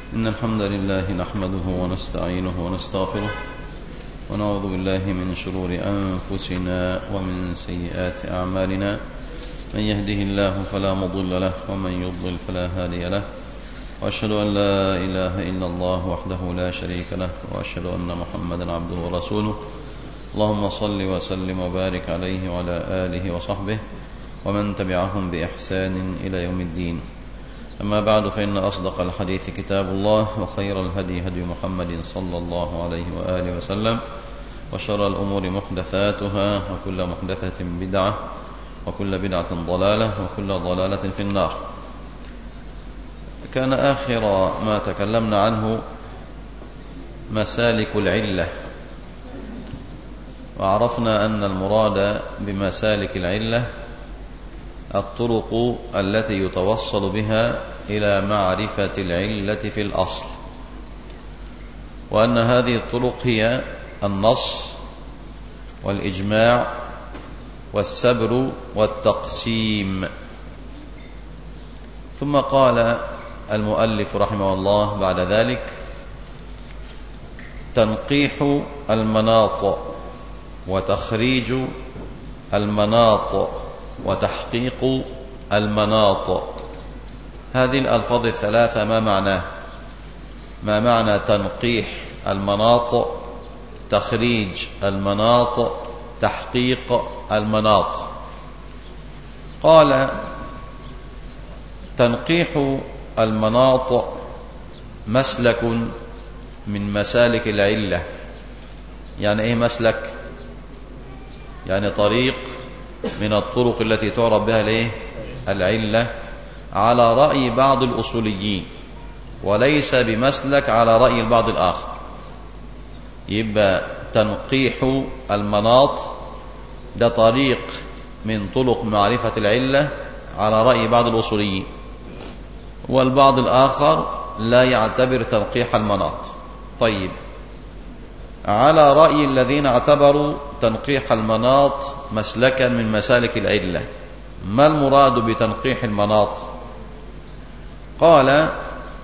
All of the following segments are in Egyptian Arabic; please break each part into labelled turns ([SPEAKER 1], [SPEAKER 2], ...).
[SPEAKER 1] إن الحمد لله نحمده ونستعينه ونستغفره ونعوذ بالله من شرور أنفسنا ومن سيئات أعمالنا من يهده الله فلا مضل له ومن يضلل فلا هادي له وأشهد أن لا إله إلا الله وحده لا شريك له وأشهد أن محمدا عبده ورسوله اللهم صل وسلم وبارك عليه وعلى آله وصحبه ومن تبعهم بإحسان إلى يوم الدين أما بعد فإن أصدق الحديث كتاب الله وخير الهدي هدي محمد صلى الله عليه وآله وسلم وشر الأمور محدثاتها وكل محدثة بدعة وكل بدعة ضلالة وكل ضلالة في النار كان آخر ما تكلمنا عنه مسالك العلة وعرفنا أن المراد بمسالك العلة الطرق التي يتوصل بها إلى معرفة العلة في الأصل وأن هذه الطرق هي النص والإجماع والسبر والتقسيم ثم قال المؤلف رحمه الله بعد ذلك تنقيح المناط وتخريج المناط وتحقيق المناط هذه الألفاظ الثلاثة ما معناه ما معنى تنقيح المناط تخريج المناط تحقيق المناط قال تنقيح المناط مسلك من مسالك العلة يعني ايه مسلك يعني طريق من الطرق التي تعرف بها الايه العلة على رأي بعض الأصوليين وليس بمسلك على رأي البعض الآخر يبقى تنقيح المناط ده طريق من طرق معرفة العلة على رأي بعض الأصوليين والبعض الآخر لا يعتبر تنقيح المناط طيب على رأي الذين اعتبروا تنقيح المناط مسلكا من مسالك العلة ما المراد بتنقيح المناط قال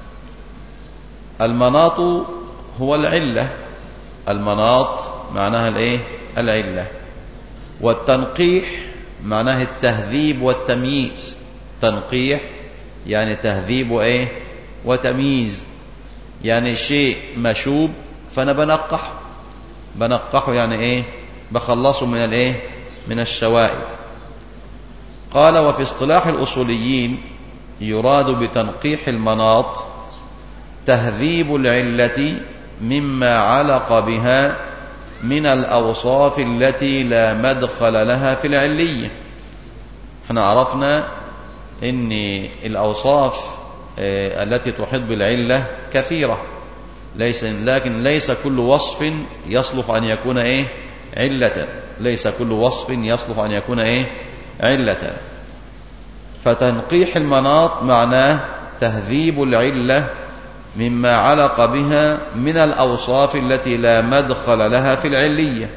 [SPEAKER 1] المناط هو العلة المناط معناها الايه العلة والتنقيح معناه التهذيب والتمييز تنقيح يعني تهذيب وايه وتمييز يعني شيء مشوب فانا بنقحه بنقحه يعني ايه بخلصه من الايه من الشوائب قال وفي اصطلاح الاصوليين يراد بتنقيح المناط تهذيب العلة مما علق بها من الأوصاف التي لا مدخل لها في العلية احنا عرفنا ان الأوصاف التي تحيط بالعلة كثيرة ليس لكن ليس كل وصف يصلح أن يكون إيه علة ليس كل وصف يصلح أن يكون إيه علة فتنقيح المناط معناه تهذيب العلة مما علق بها من الأوصاف التي لا مدخل لها في العلية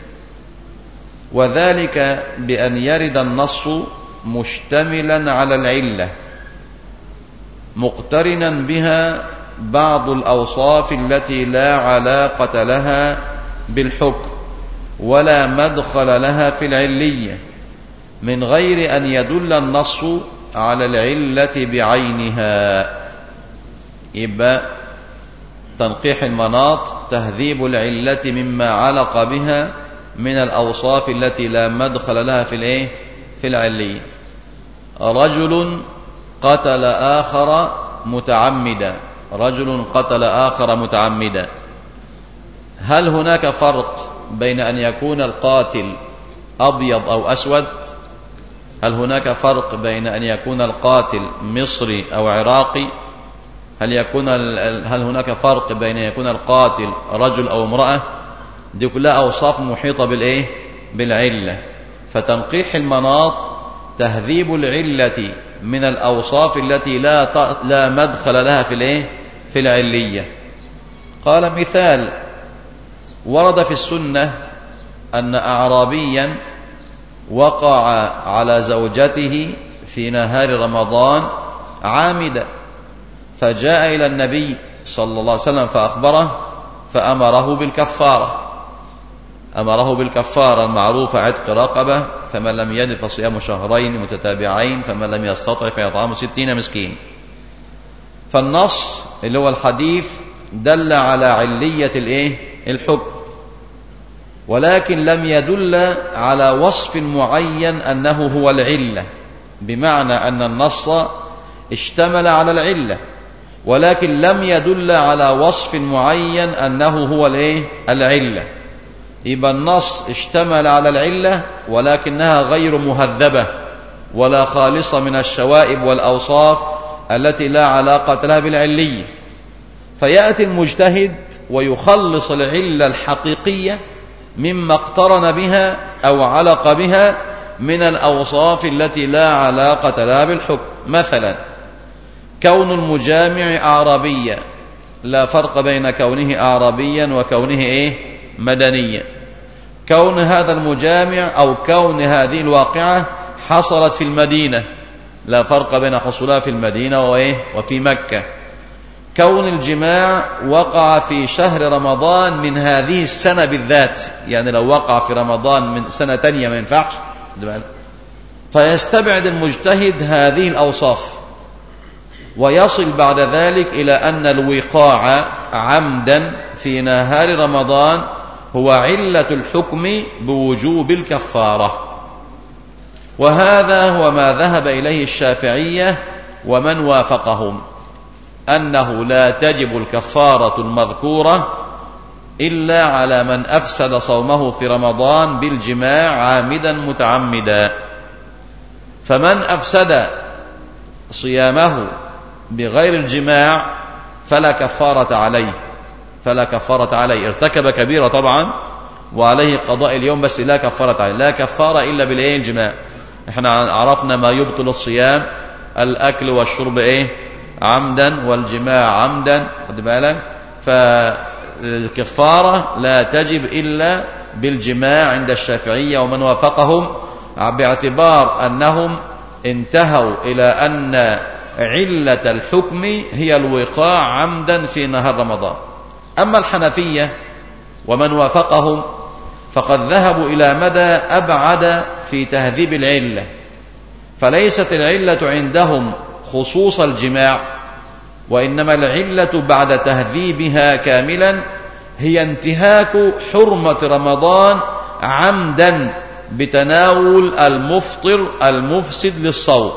[SPEAKER 1] وذلك بأن يرد النص مشتملا على العلة مقترنا بها بعض الأوصاف التي لا علاقة لها بالحكم ولا مدخل لها في العلية من غير أن يدل النص على العلة بعينها يبقى تنقيح المناط تهذيب العلة مما علق بها من الأوصاف التي لا مدخل لها في الايه في العلية رجل قتل آخر متعمدا رجل قتل آخر متعمدا هل هناك فرق بين أن يكون القاتل أبيض أو أسود هل هناك فرق بين أن يكون القاتل مصري أو عراقي هل يكون هل هناك فرق بين أن يكون القاتل رجل أو امرأة دي كلها أوصاف محيطة بالإيه بالعلة فتنقيح المناط تهذيب العلة من الأوصاف التي لا لا مدخل لها في الايه في العلية قال مثال ورد في السنة أن أعرابيا وقع على زوجته في نهار رمضان عامدا فجاء إلى النبي صلى الله عليه وسلم فأخبره فأمره بالكفارة أمره بالكفارة المعروفة عتق رقبة فمن لم يجد فصيام شهرين متتابعين فمن لم يستطع فيطعم ستين مسكين فالنص اللي هو الحديث دل على علية الايه الحكم ولكن لم يدل على وصف معين أنه هو العلة بمعنى أن النص اشتمل على العلة ولكن لم يدل على وصف معين أنه هو الايه العلة يبقى النص اشتمل على العلة ولكنها غير مهذبة ولا خالصة من الشوائب والأوصاف التي لا علاقة لها بالعلية فيأتي المجتهد ويخلص العلة الحقيقية مما اقترن بها أو علق بها من الأوصاف التي لا علاقة لها بالحكم مثلا كون المجامع أعرابيا لا فرق بين كونه أعرابيا وكونه إيه مدنيا كون هذا المجامع أو كون هذه الواقعة حصلت في المدينة لا فرق بين حصولها في المدينة وإيه وفي مكة كون الجماع وقع في شهر رمضان من هذه السنة بالذات يعني لو وقع في رمضان من سنة تانية ما ينفعش فيستبعد المجتهد هذه الأوصاف ويصل بعد ذلك إلى أن الوقاع عمدا في نهار رمضان هو علة الحكم بوجوب الكفارة وهذا هو ما ذهب إليه الشافعية ومن وافقهم أنه لا تجب الكفارة المذكورة إلا على من أفسد صومه في رمضان بالجماع عامدا متعمدا فمن أفسد صيامه بغير الجماع فلا كفارة عليه فلا كفارة عليه ارتكب كبيرة طبعا وعليه قضاء اليوم بس لا كفارة عليه لا كفارة إلا بالإيه الجماع احنا عرفنا ما يبطل الصيام الأكل والشرب إيه عمدا والجماع عمدا خد بالك فالكفارة لا تجب إلا بالجماع عند الشافعية ومن وافقهم باعتبار أنهم انتهوا إلى أن علة الحكم هي الوقاع عمدا في نهار رمضان أما الحنفية ومن وافقهم فقد ذهبوا إلى مدى أبعد في تهذيب العلة فليست العلة عندهم خصوص الجماع وإنما العلة بعد تهذيبها كاملا هي انتهاك حرمة رمضان عمدا بتناول المفطر المفسد للصوم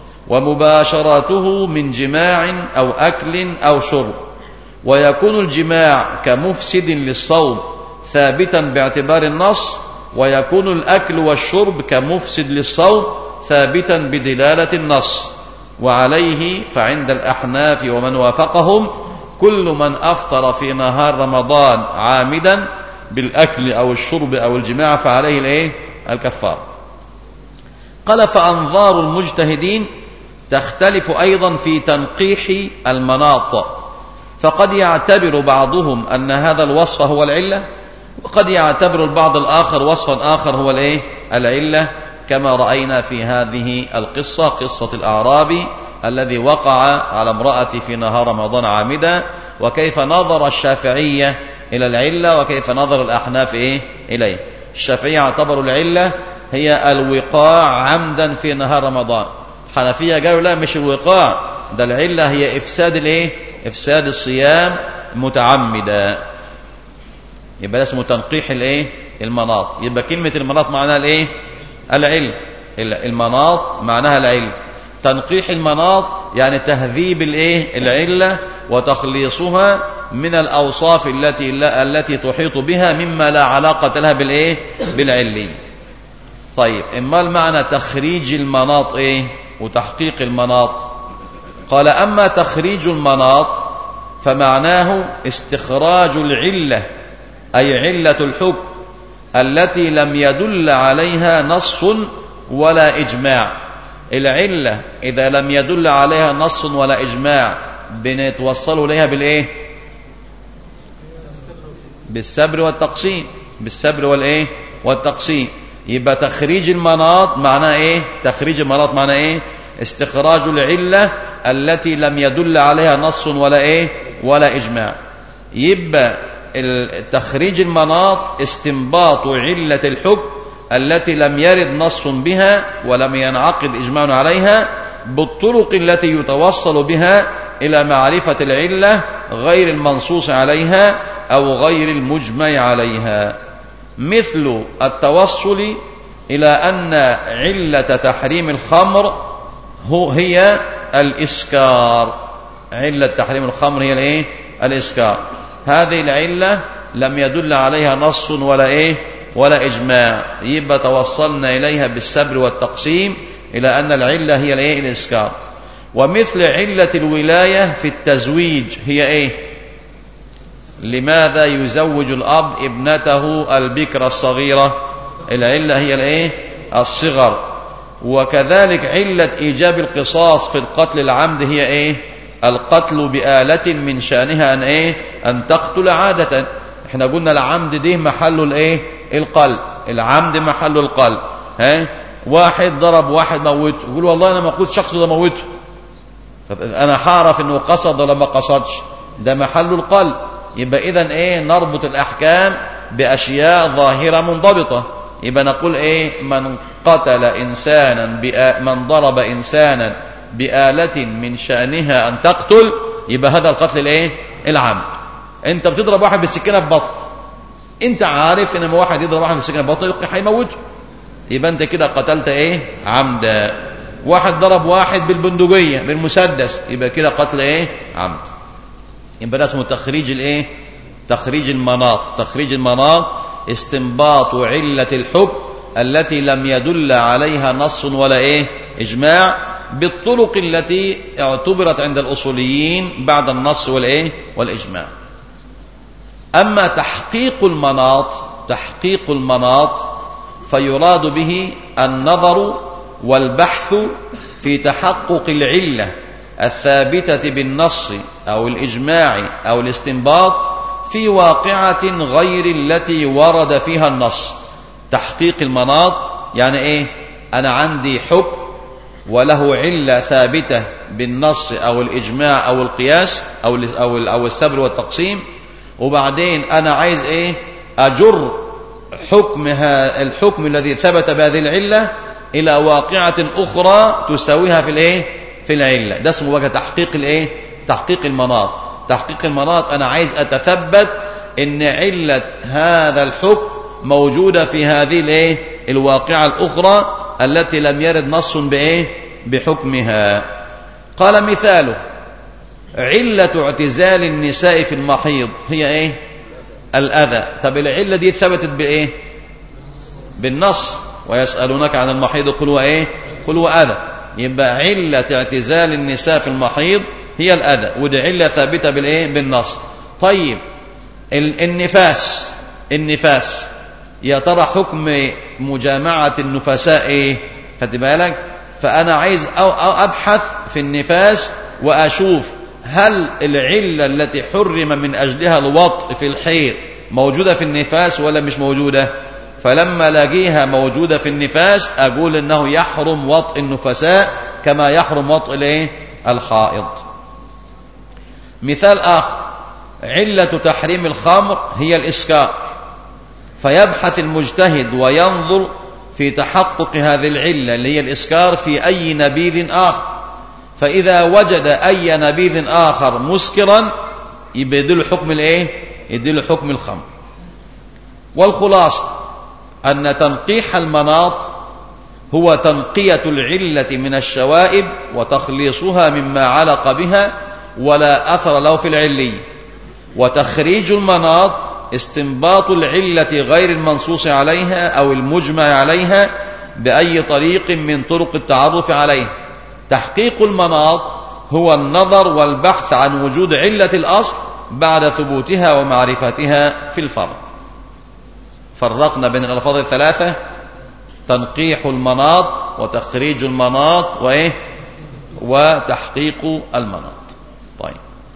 [SPEAKER 1] ومباشرته من جماع أو أكل أو شرب ويكون الجماع كمفسد للصوم ثابتا باعتبار النص ويكون الأكل والشرب كمفسد للصوم ثابتا بدلالة النص وعليه فعند الأحناف ومن وافقهم كل من أفطر في نهار رمضان عامدا بالأكل أو الشرب أو الجماع فعليه الايه الكفار قال فأنظار المجتهدين تختلف أيضا في تنقيح المناط فقد يعتبر بعضهم أن هذا الوصف هو العلة وقد يعتبر البعض الآخر وصفا آخر هو الايه العلة كما رأينا في هذه القصة قصة الأعرابي الذي وقع على امرأة في نهار رمضان عامدا وكيف نظر الشافعية إلى العلة وكيف نظر الأحناف إيه؟ إليه الشافعية اعتبروا العلة هي الوقاع عمدا في نهار رمضان الحنفية قالوا لا مش الوقاع ده العلة هي إفساد الإيه؟ إفساد الصيام متعمدا يبقى اسمه تنقيح الإيه؟ المناط يبقى كلمة المناط معناها الإيه؟ العلم المناط معناها العلم تنقيح المناط يعني تهذيب الايه العله وتخليصها من الاوصاف التي التي تحيط بها مما لا علاقه لها بالايه بالعلي طيب اما المعنى تخريج المناط ايه وتحقيق المناط قال اما تخريج المناط فمعناه استخراج العله اي عله الحكم التي لم يدل عليها نص ولا إجماع العلة إذا لم يدل عليها نص ولا إجماع بنتوصلوا إليها بالإيه بالسبر والتقسيم بالسبر والإيه والتقسيم يبقى تخريج المناط معناه إيه تخريج المناط معناه إيه استخراج العلة التي لم يدل عليها نص ولا إيه ولا إجماع يبقى تخريج المناط استنباط علة الحكم التي لم يرد نص بها ولم ينعقد إجماع عليها بالطرق التي يتوصل بها إلى معرفة العلة غير المنصوص عليها أو غير المجمع عليها مثل التوصل إلى أن علة تحريم الخمر هو هي الإسكار علة تحريم الخمر هي الإيه؟ الإسكار هذه العلة لم يدل عليها نص ولا إيه ولا إجماع يبقى توصلنا إليها بالسبر والتقسيم إلى أن العلة هي الإيه الإسكار ومثل علة الولاية في التزويج هي إيه لماذا يزوج الأب ابنته البكرة الصغيرة العلة هي الإيه الصغر وكذلك علة إيجاب القصاص في القتل العمد هي إيه القتل بآلة من شأنها أن إيه أن تقتل عادة احنا قلنا العمد دي محله الإيه القلب العمد محله القلب ها واحد ضرب واحد موته يقول والله انا ما قلت شخص ده موته طب انا هعرف انه قصد ولا ما قصدش ده محل القلب يبقى اذا ايه نربط الاحكام باشياء ظاهره منضبطه يبقى نقول ايه من قتل انسانا بآ من ضرب انسانا بآلة من شأنها ان تقتل يبقى هذا القتل الايه العمد انت بتضرب واحد بالسكينه في بطن انت عارف ان لما واحد يضرب واحد بالسكينه في بطن هيموته يبقى انت كده قتلت ايه عمدا واحد ضرب واحد بالبندقيه بالمسدس يبقى كده قتل ايه عمد يبقى ده اسمه تخريج الايه تخريج المناط تخريج المناط استنباط علة الحكم التي لم يدل عليها نص ولا ايه اجماع بالطرق التي اعتبرت عند الاصوليين بعد النص والايه والاجماع اما تحقيق المناط تحقيق المناط فيراد به النظر والبحث في تحقق العله الثابته بالنص او الاجماع او الاستنباط في واقعه غير التي ورد فيها النص تحقيق المناط يعني ايه انا عندي حكم وله عله ثابته بالنص او الاجماع او القياس او او او السبر والتقسيم وبعدين انا عايز ايه اجر حكمها الحكم الذي ثبت بهذه العله الى واقعه اخرى تساويها في الايه في العله ده اسمه بقى تحقيق الايه تحقيق المناط تحقيق المناط انا عايز اتثبت ان عله هذا الحكم موجوده في هذه الايه الواقعه الاخرى التي لم يرد نص بايه بحكمها قال مثاله علة اعتزال النساء في المحيض هي ايه الأذى طب العلة دي ثبتت بإيه بالنص ويسألونك عن المحيض قل هو إيه قل هو أذى يبقى علة اعتزال النساء في المحيض هي الأذى ودي علة ثابتة بالإيه بالنص طيب النفاس النفاس يا ترى حكم مجامعة النفساء إيه خدت بالك فأنا عايز أو, أو أبحث في النفاس وأشوف هل العلة التي حرم من أجلها الوطء في الحيض موجودة في النفاس ولا مش موجودة فلما لاقيها موجودة في النفاس أقول إنه يحرم وطء النفساء كما يحرم وطء الايه الحائض مثال آخر علة تحريم الخمر هي الإسكار فيبحث المجتهد وينظر في تحقق هذه العلة اللي هي الإسكار في أي نبيذ آخر فإذا وجد أي نبيذ آخر مسكرا يبقى يدل حكم الإيه؟ يدل حكم الخمر والخلاصة أن تنقيح المناط هو تنقية العلة من الشوائب وتخليصها مما علق بها ولا أثر له في العلي وتخريج المناط استنباط العلة غير المنصوص عليها أو المجمع عليها بأي طريق من طرق التعرف عليه تحقيق المناط هو النظر والبحث عن وجود علة الأصل بعد ثبوتها ومعرفتها في الفرق فرقنا بين الألفاظ الثلاثة تنقيح المناط وتخريج المناط وإيه وتحقيق المناط طيب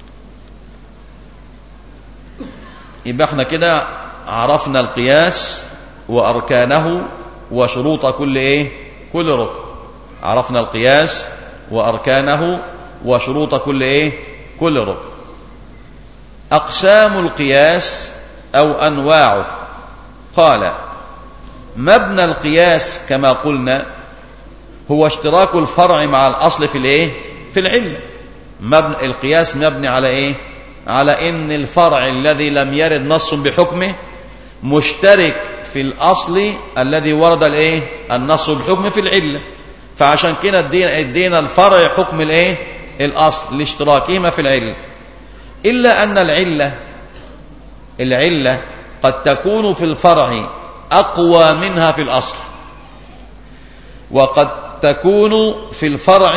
[SPEAKER 1] يبقى احنا كده عرفنا القياس وأركانه وشروط كل إيه كل ركن عرفنا القياس وأركانه وشروط كل إيه كل ركن أقسام القياس أو أنواعه قال مبنى القياس كما قلنا هو اشتراك الفرع مع الأصل في الايه في العلة مبنى القياس مبني على ايه على ان الفرع الذي لم يرد نص بحكمه مشترك في الأصل الذي ورد الايه النص بحكمه في العلة فعشان كده ادينا ادينا الفرع حكم الايه الأصل لاشتراكهما في العلة إلا أن العلة العلة قد تكون في الفرع أقوى منها في الأصل وقد تكون في الفرع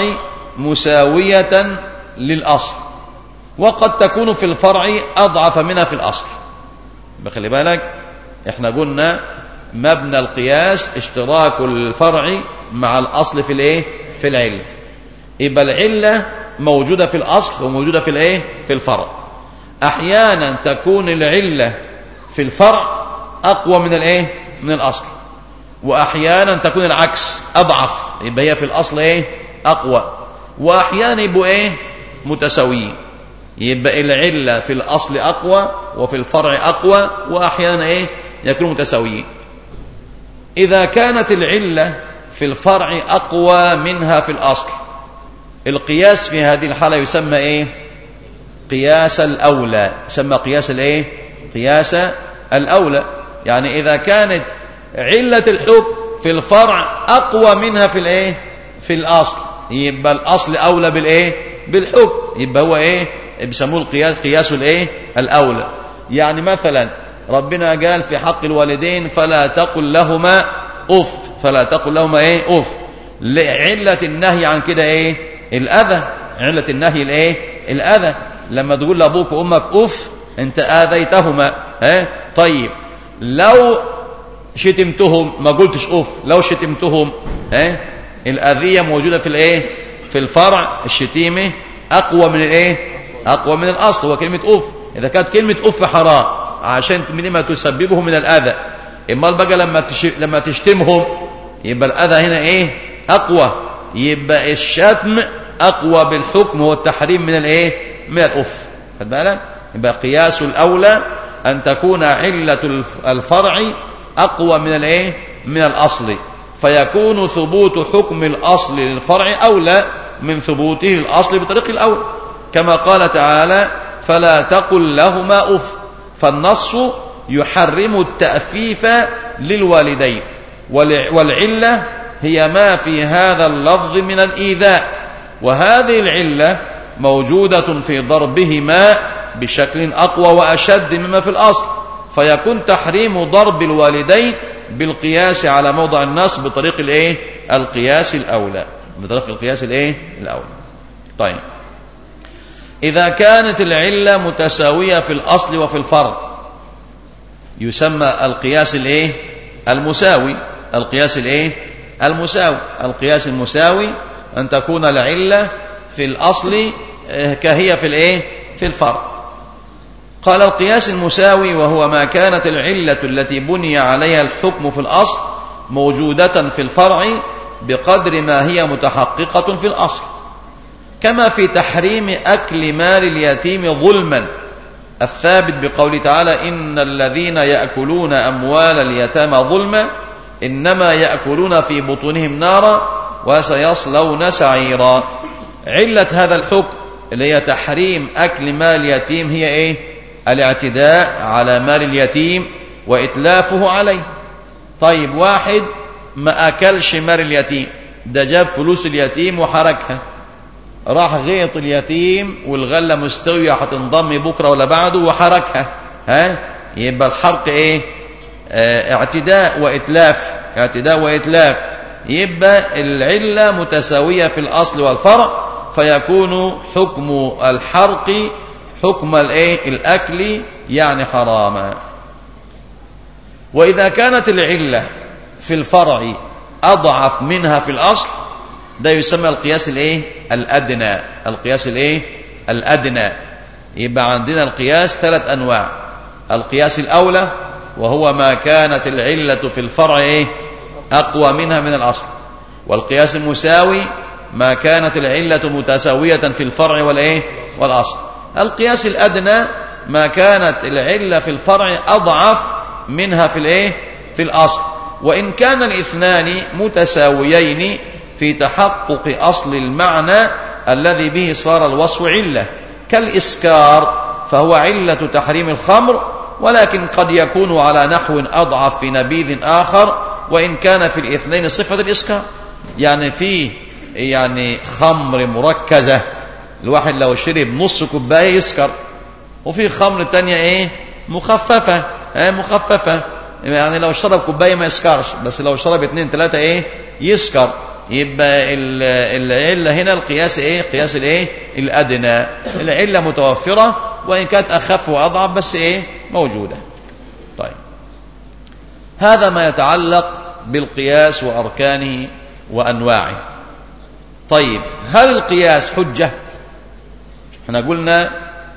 [SPEAKER 1] مساوية للأصل وقد تكون في الفرع أضعف منها في الأصل بخلي بالك احنا قلنا مبنى القياس اشتراك الفرع مع الأصل في الايه في العلة يبقى العلة موجودة في الأصل وموجودة في الايه في الفرع أحيانا تكون العلة في الفرع أقوى من الايه من الأصل وأحيانا تكون العكس أضعف يبقى هي في الأصل ايه أقوى وأحيانا يبقوا ايه متساويين يبقى العلة في الأصل أقوى وفي الفرع أقوى وأحيانا ايه يكونوا متساويين إذا كانت العلة في الفرع أقوى منها في الأصل القياس في هذه الحالة يسمى إيه قياس الأولى يسمى قياس الإيه قياس الأولى يعني إذا كانت علة الحكم في الفرع أقوى منها في الإيه في الأصل يبقى الأصل أولى بالإيه بالحكم يبقى هو إيه بيسموه القياس قياس الإيه الأولى يعني مثلا ربنا قال في حق الوالدين فلا تقل لهما أف فلا تقل لهما إيه أف علة النهي عن كده إيه الأذى علة النهي الإيه الأذى لما تقول لأبوك وأمك أف أنت آذيتهما ها طيب لو شتمتهم ما قلتش أف لو شتمتهم ها الأذية موجودة في الإيه في الفرع الشتيمة أقوى من الإيه أقوى من الأصل وكلمة أف إذا كانت كلمة أف حرام عشان من ما تسببه من الأذى إما بقى لما تش... لما تشتمهم يبقى الأذى هنا إيه أقوى يبقى الشتم أقوى بالحكم هو التحريم من الإيه من الأف خد بالك يبقى قياس الأولى أن تكون علة الفرع أقوى من الإيه من الأصل فيكون ثبوت حكم الأصل للفرع أولى من ثبوته الأصل بطريق الأول كما قال تعالى فلا تقل لهما أف فالنص يحرم التأفيف للوالدين والعلة هي ما في هذا اللفظ من الإيذاء وهذه العلة موجودة في ضربهما بشكل أقوى وأشد مما في الأصل فيكون تحريم ضرب الوالدين بالقياس على موضع النص بطريق الايه القياس الاولى بطريق القياس الايه الاولى طيب اذا كانت العله متساويه في الاصل وفي الفرع يسمى القياس الايه المساوي القياس الايه المساوي القياس المساوي ان تكون العله في الاصل كهي في الايه في الفرع قال القياس المساوي وهو ما كانت العلة التي بني عليها الحكم في الأصل موجودة في الفرع بقدر ما هي متحققة في الأصل كما في تحريم أكل مال اليتيم ظلما الثابت بقول تعالى إن الذين يأكلون أموال اليتامى ظلما إنما يأكلون في بطونهم نارا وسيصلون سعيرا علة هذا الحكم اللي هي تحريم أكل مال اليتيم هي إيه الاعتداء على مال اليتيم وإتلافه عليه طيب واحد ما أكلش مال اليتيم ده جاب فلوس اليتيم وحركها راح غيط اليتيم والغلة مستوية هتنضم بكرة ولا بعده وحركها ها يبقى الحرق ايه اه اعتداء وإتلاف اعتداء وإتلاف يبقى العلة متساوية في الأصل والفرع فيكون حكم الحرق حكم الايه الاكل يعني حراما واذا كانت العله في الفرع اضعف منها في الاصل ده يسمى القياس الايه الادنى القياس الايه الادنى يبقى عندنا القياس ثلاث انواع القياس الاولى وهو ما كانت العله في الفرع ايه اقوى منها من الاصل والقياس المساوي ما كانت العله متساويه في الفرع والايه والاصل القياس الأدنى ما كانت العلة في الفرع أضعف منها في الإيه في الأصل وإن كان الاثنان متساويين في تحقق أصل المعنى الذي به صار الوصف علة كالإسكار فهو علة تحريم الخمر ولكن قد يكون على نحو أضعف في نبيذ آخر وإن كان في الاثنين صفة الإسكار يعني في يعني خمر مركزة الواحد لو شرب نص كوباية يسكر وفي خمر تانية ايه مخففة ايه مخففة يعني لو شرب كوباية ما يسكرش بس لو شرب اتنين تلاتة ايه يسكر يبقى العلة هنا القياس ايه قياس الايه الادنى العلة متوفرة وان كانت اخف واضعف بس ايه موجودة طيب هذا ما يتعلق بالقياس واركانه وانواعه طيب هل القياس حجة احنا قلنا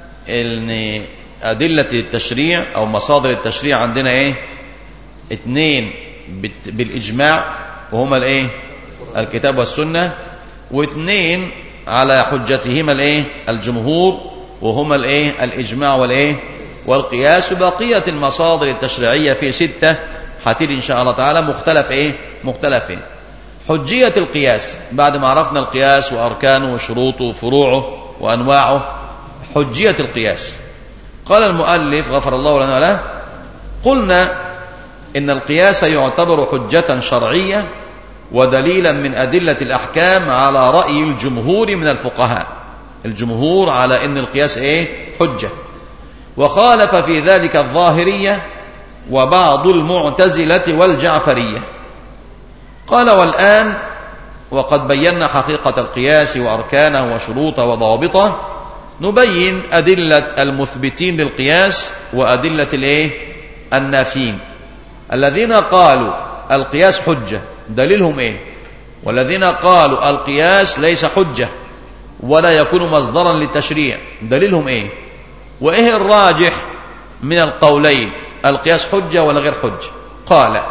[SPEAKER 1] ان ادلة التشريع او مصادر التشريع عندنا ايه اتنين بالاجماع وهما الايه الكتاب والسنة واثنين على حجتهما الايه الجمهور وهما الايه الاجماع والايه والقياس وبقية المصادر التشريعية في ستة هتيجي ان شاء الله تعالى مختلف ايه مختلف ايه حجية القياس بعد ما عرفنا القياس واركانه وشروطه وفروعه وانواعه حجية القياس قال المؤلف غفر الله لنا له قلنا ان القياس يعتبر حجة شرعية ودليلا من أدلة الأحكام على رأي الجمهور من الفقهاء الجمهور على أن القياس إيه حجة وخالف في ذلك الظاهرية وبعض المعتزلة والجعفرية قال والآن وقد بينا حقيقة القياس وأركانه وشروطه وضوابطه نبين أدلة المثبتين للقياس وأدلة الإيه النافين الذين قالوا القياس حجة دليلهم ايه والذين قالوا القياس ليس حجة ولا يكون مصدرا للتشريع دليلهم ايه وايه الراجح من القولين القياس حجة ولا غير حجة قال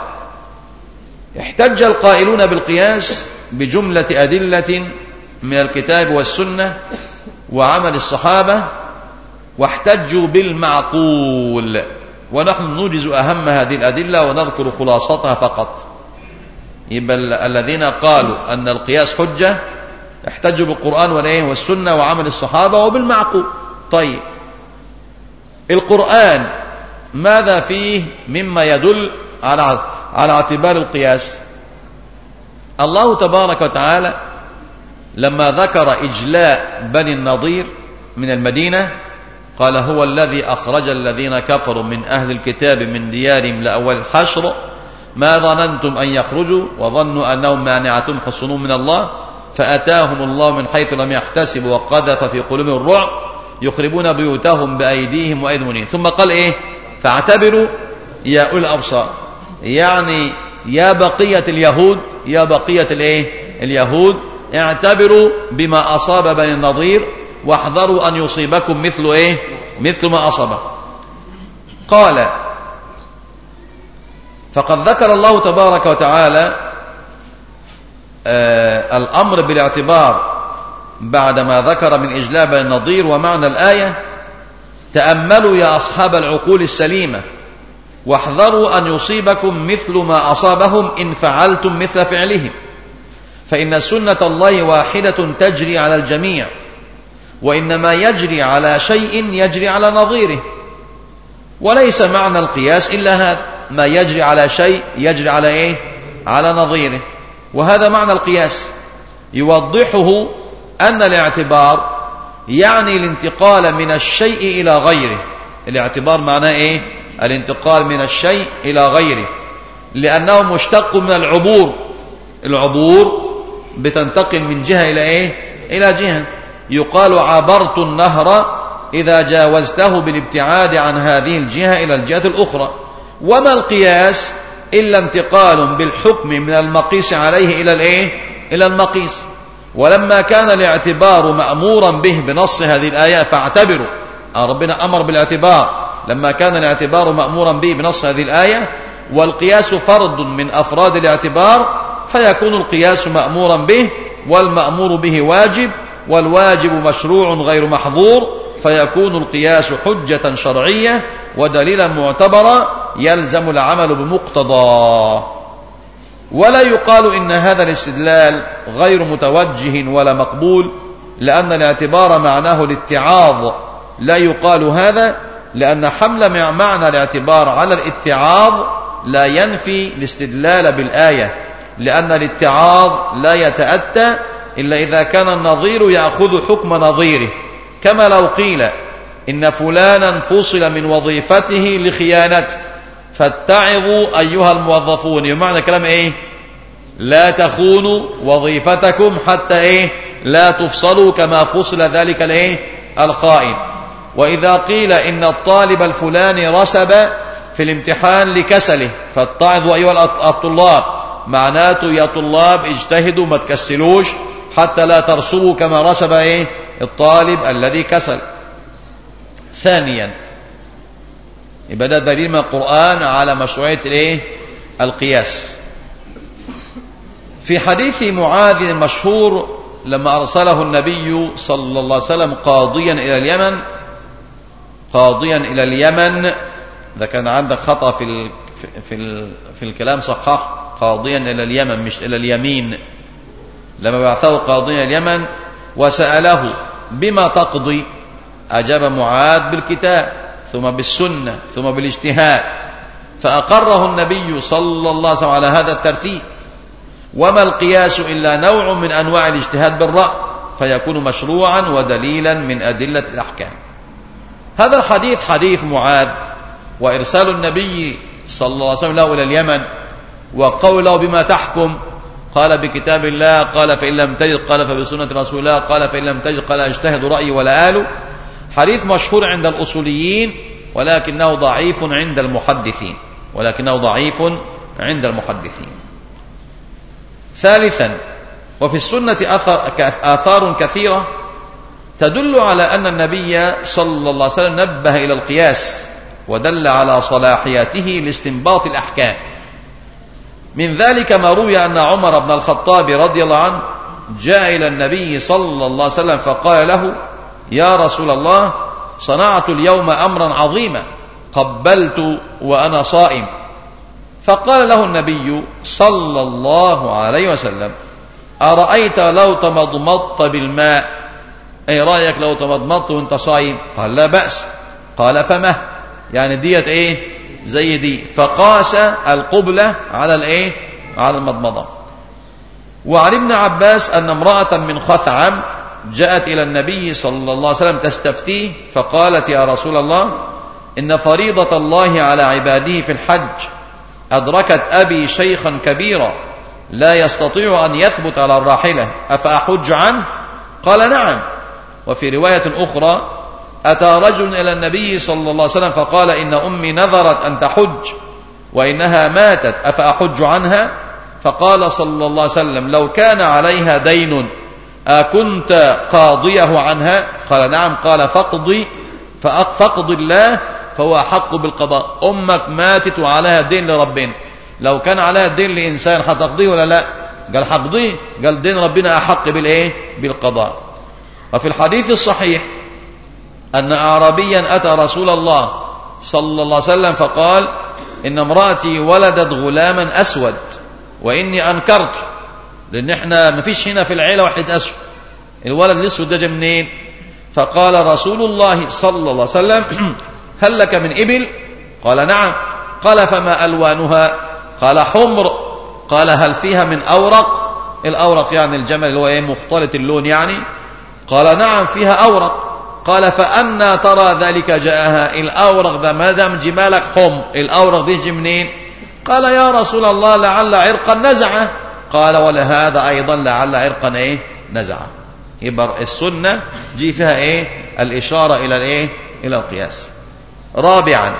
[SPEAKER 1] احتج القائلون بالقياس بجملة أدلة من الكتاب والسنة وعمل الصحابة واحتجوا بالمعقول ونحن نوجز أهم هذه الأدلة ونذكر خلاصتها فقط يبقى الذين قالوا أن القياس حجة احتجوا بالقرآن والإيه والسنة وعمل الصحابة وبالمعقول طيب القرآن ماذا فيه مما يدل على على اعتبار القياس الله تبارك وتعالى لما ذكر إجلاء بني النضير من المدينة قال هو الذي أخرج الذين كفروا من أهل الكتاب من ديارهم لأول الحشر ما ظننتم أن يخرجوا وظنوا أنهم مانعتهم حصنهم من الله فأتاهم الله من حيث لم يحتسبوا وقذف في قلوبهم الرعب يخربون بيوتهم بأيديهم وأيدي ثم قال إيه فاعتبروا يا أولي الأبصار يعني يا بقية اليهود يا بقية الإيه اليهود اعتبروا بما أصاب بني النضير واحذروا أن يصيبكم مثل إيه مثل ما أصابه قال فقد ذكر الله تبارك وتعالى آه الأمر بالاعتبار بعدما ذكر من إجلاب النظير ومعنى الآية تأملوا يا أصحاب العقول السليمة واحذروا أن يصيبكم مثل ما أصابهم إن فعلتم مثل فعلهم فإن سنة الله واحدة تجري على الجميع وإنما يجري على شيء يجري على نظيره وليس معنى القياس إلا هذا ما يجري على شيء يجري على إيه على نظيره وهذا معنى القياس يوضحه أن الاعتبار يعني الانتقال من الشيء إلى غيره الاعتبار معناه إيه الانتقال من الشيء إلى غيره لأنه مشتق من العبور العبور بتنتقل من جهة إلى إيه إلى جهة يقال عبرت النهر إذا جاوزته بالابتعاد عن هذه الجهة إلى الجهة الأخرى وما القياس إلا انتقال بالحكم من المقيس عليه إلى الإيه؟ إلى المقيس ولما كان الاعتبار مأمورا به بنص هذه الآية فاعتبروا ربنا أمر بالاعتبار لما كان الاعتبار مأمورا به بنص هذه الآية والقياس فرد من أفراد الاعتبار فيكون القياس مأمورا به والمأمور به واجب والواجب مشروع غير محظور فيكون القياس حجة شرعية ودليلا معتبرا يلزم العمل بمقتضاه ولا يقال إن هذا الاستدلال غير متوجه ولا مقبول لأن الاعتبار معناه الاتعاظ لا يقال هذا لأن حمل معنى الاعتبار على الاتعاظ لا ينفي الاستدلال بالآية لأن الاتعاظ لا يتأتى إلا إذا كان النظير يأخذ حكم نظيره كما لو قيل إن فلانا فصل من وظيفته لخيانته فاتعظوا أيها الموظفون بمعنى كلام إيه لا تخونوا وظيفتكم حتى إيه لا تفصلوا كما فصل ذلك الإيه الخائن وإذا قيل إن الطالب الفلاني رسب في الامتحان لكسله فاتعظوا أيها الطلاب معناته يا طلاب اجتهدوا ما تكسلوش حتى لا ترسبوا كما رسب إيه الطالب الذي كسل ثانيا يبقى ده دليل من القرآن على مشروعية الايه القياس في حديث معاذ المشهور لما أرسله النبي صلى الله عليه وسلم قاضيا إلى اليمن قاضيا إلى اليمن إذا كان عندك خطأ في ال في ال في الكلام صحح قاضيا إلى اليمن مش إلى اليمين لما بعثه قاضيا إلى اليمن وسأله بما تقضي أجاب معاذ بالكتاب ثم بالسنة ثم بالاجتهاد فأقره النبي صلى الله عليه وسلم على هذا الترتيب وما القياس إلا نوع من أنواع الاجتهاد بالرأي فيكون مشروعا ودليلا من أدلة الأحكام هذا الحديث حديث معاذ وإرسال النبي صلى الله عليه وسلم له إلى اليمن وقوله بما تحكم قال بكتاب الله قال فإن لم تجد قال فبسنة رسول الله قال فإن لم تجد قال اجتهد رأيي ولا آله حديث مشهور عند الأصوليين ولكنه ضعيف عند المحدثين ولكنه ضعيف عند المحدثين ثالثا وفي السنة آثار كثيرة تدل على أن النبي صلى الله عليه وسلم نبه إلى القياس ودل على صلاحيته لاستنباط الأحكام من ذلك ما روي أن عمر بن الخطاب رضي الله عنه جاء إلى النبي صلى الله عليه وسلم فقال له يا رسول الله صنعت اليوم أمرا عظيما قبلت وأنا صائم فقال له النبي صلى الله عليه وسلم أرأيت لو تمضمضت بالماء أي رأيك لو تمضمضت وانت صائم قال لا بأس قال فمه يعني ديت ايه زي دي فقاس القبلة على الايه على المضمضة وعن ابن عباس أن امرأة من خثعم جاءت إلى النبي صلى الله عليه وسلم تستفتيه فقالت يا رسول الله إن فريضة الله على عباده في الحج أدركت أبي شيخا كبيرا لا يستطيع أن يثبت على الراحلة أفأحج عنه قال نعم وفي رواية أخرى أتى رجل إلى النبي صلى الله عليه وسلم فقال إن أمي نذرت أن تحج وإنها ماتت أفأحج عنها فقال صلى الله عليه وسلم لو كان عليها دين أكنت قاضيه عنها قال نعم قال فاقضي فاقضي الله فهو أحق بالقضاء أمك ماتت وعليها دين لربنا لو كان عليها دين لإنسان هتقضيه ولا لا قال حقضيه قال دين ربنا أحق بالإيه بالقضاء وفي الحديث الصحيح أن أعرابيا أتى رسول الله صلى الله عليه وسلم فقال إن امرأتي ولدت غلاما أسود وإني أنكرت لأن احنا ما فيش هنا في العيلة واحد أسود الولد الأسود ده جاي منين فقال رسول الله صلى الله عليه وسلم هل لك من إبل قال نعم قال فما ألوانها قال حمر قال هل فيها من أورق الأورق يعني الجمل اللي هو إيه مختلط اللون يعني قال نعم فيها أورق قال فأنا ترى ذلك جاءها الأورق ده ما دام جمالك حم الأورق دي يجي منين قال يا رسول الله لعل عرقا نزعه قال ولهذا أيضا لعل عرقا إيه نزعه يبقى السنة جي فيها إيه الإشارة إلى الإيه إلى القياس رابعا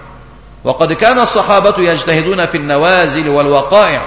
[SPEAKER 1] وقد كان الصحابة يجتهدون في النوازل والوقائع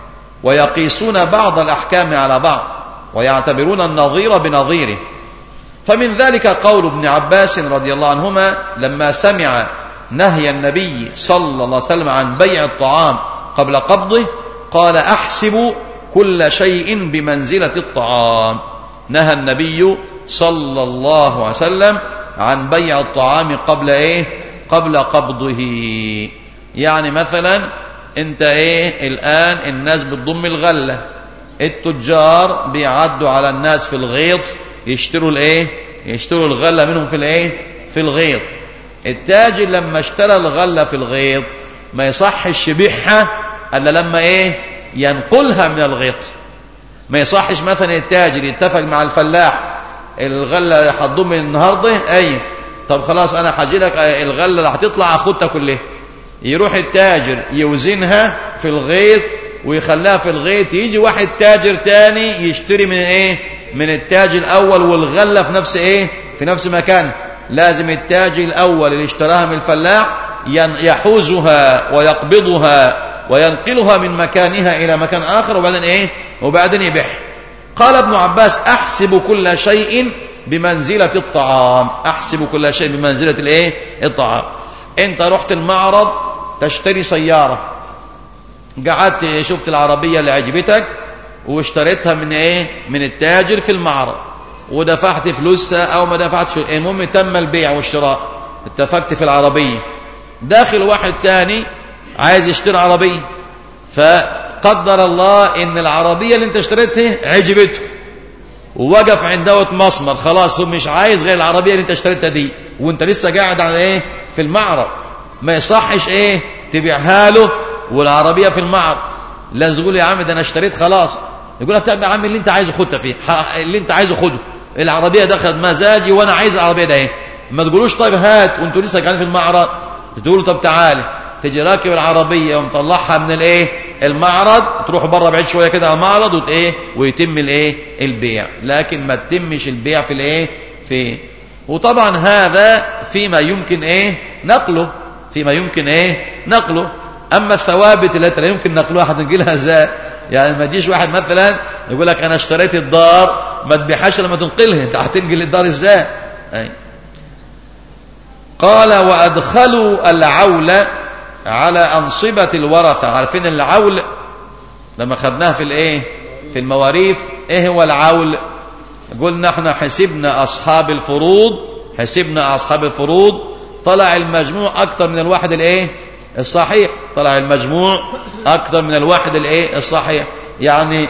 [SPEAKER 1] ويقيسون بعض الأحكام على بعض ويعتبرون النظير بنظيره فمن ذلك قول ابن عباس رضي الله عنهما لما سمع نهي النبي صلى الله عليه وسلم عن بيع الطعام قبل قبضه قال أحسب كل شيء بمنزلة الطعام نهى النبي صلى الله عليه وسلم عن بيع الطعام قبل ايه قبل قبضه يعني مثلا انت ايه الان الناس بتضم الغلة التجار بيعدوا على الناس في الغيط يشتروا الايه يشتروا الغلة منهم في الايه في الغيط التاجر لما اشترى الغلة في الغيط ما يصحش يبيعها الا لما ايه ينقلها من الغيط ما يصحش مثلا التاجر يتفق مع الفلاح الغلة هتضم النهاردة اي طب خلاص انا هاجي لك الغلة اللي هتطلع اخدها كلها يروح التاجر يوزنها في الغيط ويخليها في الغيط يجي واحد تاجر تاني يشتري من ايه من التاجر الاول والغلة في نفس ايه في نفس مكان لازم التاجر الاول اللي اشتراها من الفلاح يحوزها ويقبضها وينقلها من مكانها الى مكان اخر وبعدين ايه وبعدين يبيعها قال ابن عباس احسب كل شيء بمنزلة الطعام احسب كل شيء بمنزلة الايه الطعام انت رحت المعرض تشتري سيارة قعدت شفت العربية اللي عجبتك واشتريتها من ايه من التاجر في المعرض ودفعت فلوسها او ما دفعتش المهم تم البيع والشراء اتفقت في العربية داخل واحد تاني عايز يشتري عربية فقدر الله ان العربية اللي انت اشتريتها عجبته ووقف عند دوت مسمر خلاص هو مش عايز غير العربية اللي انت اشتريتها دي وانت لسه قاعد على ايه في المعرض ما يصحش ايه تبيعها له والعربية في المعرض لازم تقول يا عم ده انا اشتريت خلاص يقول لك طب يا عم اللي انت عايزه خدها فيه اللي انت عايزه خده العربية ده خد مزاجي وانا عايز العربية ده ايه ما تقولوش طيب هات وانتوا لسه قاعدين في المعرض تقولوا طب تعالى تجي راكب العربية ومطلعها من الايه المعرض تروح بره بعيد شوية كده على المعرض وت ايه ويتم الايه البيع لكن ما تتمش البيع في الايه في وطبعا هذا فيما يمكن ايه نقله فيما يمكن ايه نقله اما الثوابت التي لا يمكن نقلها هتنقلها ازاي يعني ما تجيش واحد مثلا يقول لك انا اشتريت الدار ما تبيعهاش لما تنقلها انت هتنقل الدار ازاي أي. قال وادخلوا العول على انصبه الورثه عارفين العول لما خدناها في الايه في المواريث ايه هو العول قلنا احنا حسبنا اصحاب الفروض حسبنا اصحاب الفروض طلع المجموع اكتر من الواحد الايه الصحيح طلع المجموع اكتر من الواحد الايه الصحيح يعني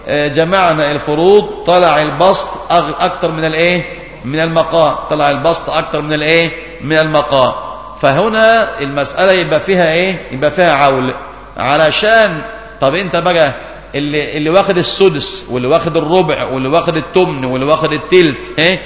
[SPEAKER 1] جمعنا الفروض طلع البسط اكتر من الايه من المقام طلع البسط اكتر من الايه من المقام فهنا المسألة يبقى فيها ايه يبقى فيها عول علشان طب انت بقى اللي اللي واخد السدس واللي واخد الربع واللي واخد التمن واللي واخد التلت ايه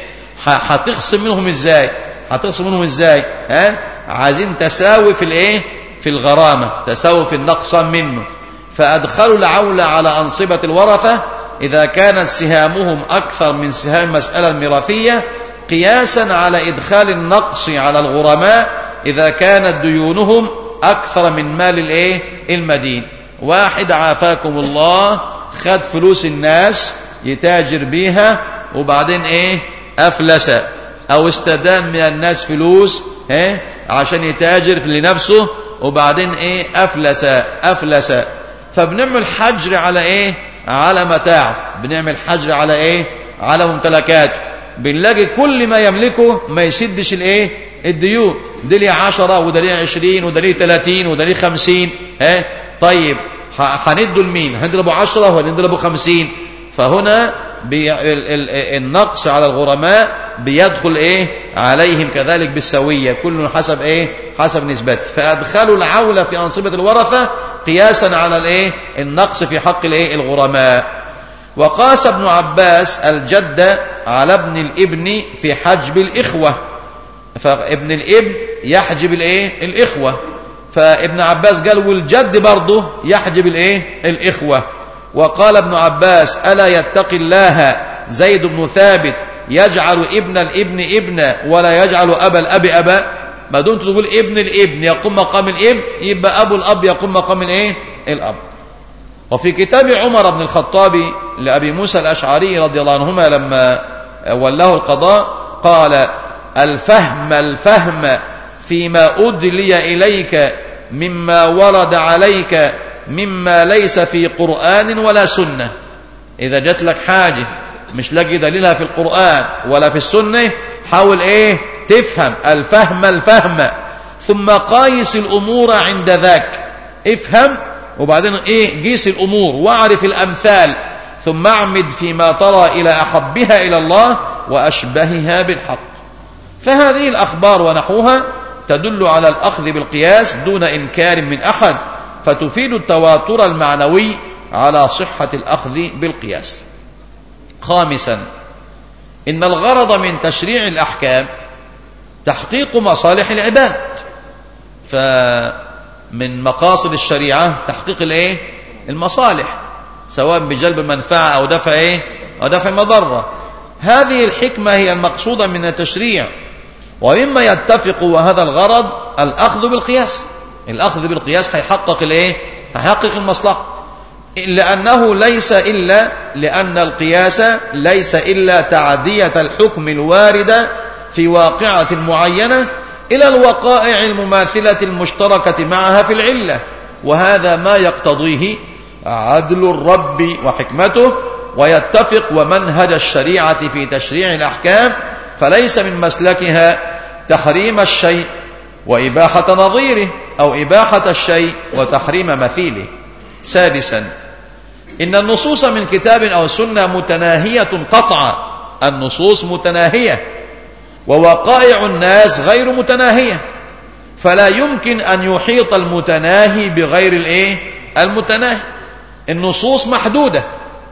[SPEAKER 1] هتخصم منهم ازاي هتخصم منهم ازاي ها عايزين تساوي في الايه في الغرامة تساوي في النقصان منه فأدخلوا العول على أنصبة الورثة إذا كانت سهامهم أكثر من سهام المسألة الميراثية قياسا على إدخال النقص على الغرماء إذا كانت ديونهم أكثر من مال الإيه المدين واحد عافاكم الله خد فلوس الناس يتاجر بيها وبعدين إيه أفلس أو استدان من الناس فلوس إيه عشان يتاجر لنفسه وبعدين إيه أفلس أفلس فبنعمل حجر على إيه على متاعه بنعمل حجر على إيه على ممتلكاته بنلاقي كل ما يملكه ما يسدش الايه الديون ده ليه عشرة وده ليه عشرين وده ليه تلاتين وده ليه خمسين ها طيب هندوا لمين هنضربوا عشرة ولا نضربوا خمسين فهنا بي ال ال النقص على الغرماء بيدخل ايه عليهم كذلك بالسوية كل حسب ايه حسب نسبته فادخلوا العولة في انصبة الورثة قياسا على الايه النقص في حق الايه الغرماء وقاس ابن عباس الجد على ابن الابن في حجب الإخوة فابن الابن يحجب الايه الإخوة فابن عباس قال والجد برضه يحجب الايه الإخوة وقال ابن عباس ألا يتقي الله زيد بن ثابت يجعل ابن الابن ابن ولا يجعل أبا الأب أبا ما دمت تقول ابن الابن يقوم مقام الابن يبقى أبو الأب يقوم مقام الايه الأب وفي كتاب عمر بن الخطاب لأبي موسى الأشعري رضي الله عنهما لما ولاه القضاء قال الفهم الفهم فيما أدلي إليك مما ورد عليك مما ليس في قرآن ولا سنة إذا جت لك حاجة مش لاقي دليلها في القرآن ولا في السنة حاول إيه تفهم الفهم الفهم ثم قايس الأمور عند ذاك افهم وبعدين ايه قيس الأمور واعرف الأمثال ثم اعمد فيما ترى إلى أحبها إلى الله وأشبهها بالحق فهذه الأخبار ونحوها تدل على الأخذ بالقياس دون إنكار من أحد فتفيد التواتر المعنوي على صحة الأخذ بالقياس خامسا إن الغرض من تشريع الأحكام تحقيق مصالح العباد فمن مقاصد الشريعة تحقيق الايه المصالح سواء بجلب منفعة أو دفع ايه أو دفع مضرة هذه الحكمة هي المقصودة من التشريع ومما يتفق وهذا الغرض الأخذ بالقياس الأخذ بالقياس هيحقق الايه هيحقق المصلحة لأنه ليس إلا لأن القياس ليس إلا تعدية الحكم الواردة في واقعة معينة إلى الوقائع المماثلة المشتركة معها في العلة وهذا ما يقتضيه عدل الرب وحكمته ويتفق ومنهج الشريعة في تشريع الأحكام فليس من مسلكها تحريم الشيء وإباحة نظيره أو إباحة الشيء وتحريم مثيله سادسا إن النصوص من كتاب أو سنة متناهية قطعا النصوص متناهية ووقائع الناس غير متناهية فلا يمكن أن يحيط المتناهي بغير الايه المتناهي النصوص محدودة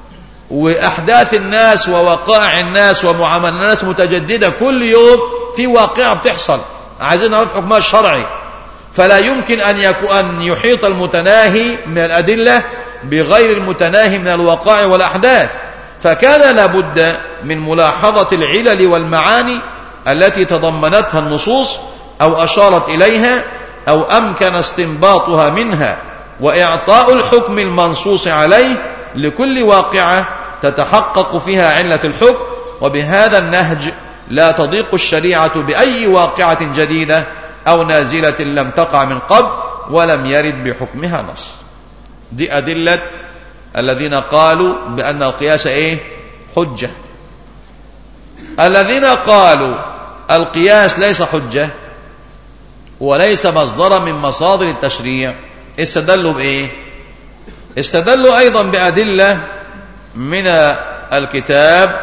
[SPEAKER 1] وأحداث الناس ووقائع الناس ومعامل الناس متجددة كل يوم في واقعة بتحصل عايزين نعرف حكمها الشرعي فلا يمكن أن, يكون أن يحيط المتناهي من الأدلة بغير المتناهي من الوقائع والأحداث فكان لابد من ملاحظة العلل والمعاني التي تضمنتها النصوص أو أشارت إليها أو أمكن استنباطها منها وإعطاء الحكم المنصوص عليه لكل واقعة تتحقق فيها علة الحكم وبهذا النهج لا تضيق الشريعة بأي واقعة جديدة أو نازلة لم تقع من قبل ولم يرد بحكمها نص دي أدلة الذين قالوا بأن القياس إيه حجة الذين قالوا القياس ليس حجة وليس مصدرا من مصادر التشريع استدلوا بإيه استدلوا أيضا بأدلة من الكتاب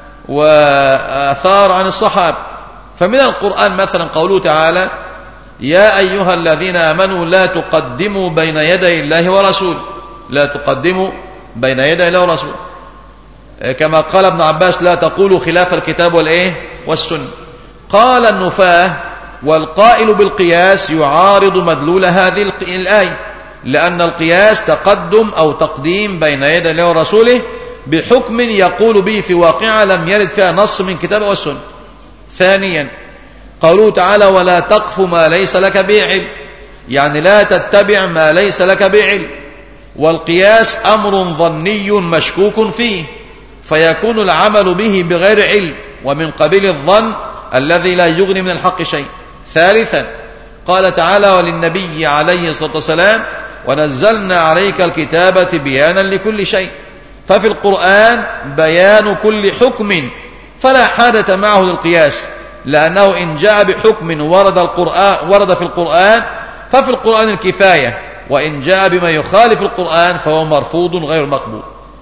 [SPEAKER 1] وآثار عن الصحابة فمن القرآن مثلا قوله تعالى يا أيها الذين آمنوا لا تقدموا بين يدي الله ورسوله لا تقدموا بين يدي الله ورسوله كما قال ابن عباس لا تقولوا خلاف الكتاب والإيه والسنة قال النفاه والقائل بالقياس يعارض مدلول هذه الآية لأن القياس تقدم أو تقديم بين يدي الله ورسوله بحكم يقول به في واقعة لم يرد فيها نص من كتاب والسنة ثانيا قوله تعالى ولا تقف ما ليس لك به علم يعني لا تتبع ما ليس لك به علم والقياس أمر ظني مشكوك فيه فيكون العمل به بغير علم ومن قبيل الظن الذي لا يغني من الحق شيء ثالثا قال تعالى وللنبي عليه الصلاة والسلام ونزلنا عليك الكتابة بيانا لكل شيء ففي القرآن بيان كل حكم فلا حاجة معه للقياس لأنه إن جاء بحكم ورد, القرآن ورد في القرآن ففي القرآن الكفاية وإن جاء بما يخالف القرآن فهو مرفوض غير مقبول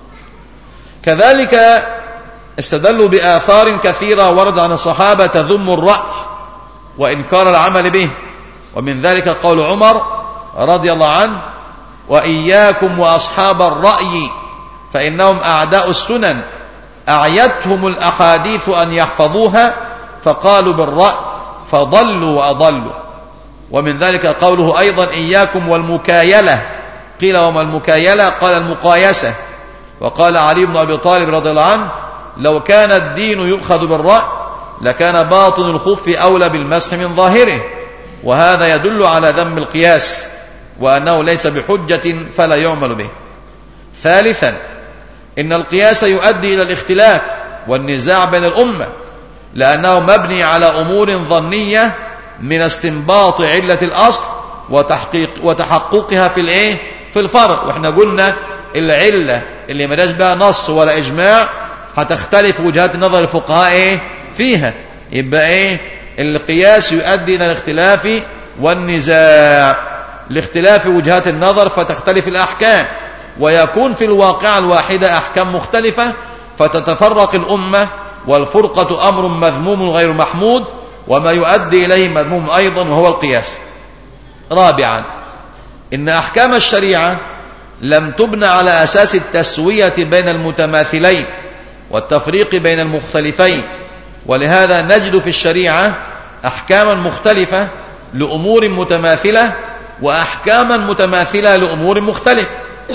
[SPEAKER 1] كذلك استدلوا بآثار كثيرة ورد عن الصحابة تذم الرأي وإنكار العمل به ومن ذلك قول عمر رضي الله عنه وإياكم وأصحاب الرأي فإنهم أعداء السنن أعيتهم الأحاديث أن يحفظوها فقالوا بالرأي فضلوا وأضلوا ومن ذلك قوله أيضا إياكم والمكايلة قيل وما المكايلة قال المقايسة وقال علي بن أبي طالب رضي الله عنه لو كان الدين يؤخذ بالرأي لكان باطن الخف أولى بالمسح من ظاهره وهذا يدل على ذم القياس وأنه ليس بحجة فلا يعمل به ثالثا إن القياس يؤدي إلى الاختلاف والنزاع بين الأمة لأنه مبني على أمور ظنية من استنباط علة الأصل وتحقيق وتحققها في الايه في الفرع واحنا قلنا العلة اللي ما بها نص ولا إجماع هتختلف وجهات نظر الفقهاء ايه فيها يبقى ايه القياس يؤدي إلى الاختلاف والنزاع لاختلاف وجهات النظر فتختلف الأحكام ويكون في الواقع الواحدة أحكام مختلفة فتتفرق الأمة والفرقة أمر مذموم غير محمود وما يؤدي إليه مذموم أيضا وهو القياس رابعا إن أحكام الشريعة لم تبنى على أساس التسوية بين المتماثلين والتفريق بين المختلفين ولهذا نجد في الشريعة أحكاما مختلفة لأمور متماثلة وأحكاما متماثلة لأمور مختلفة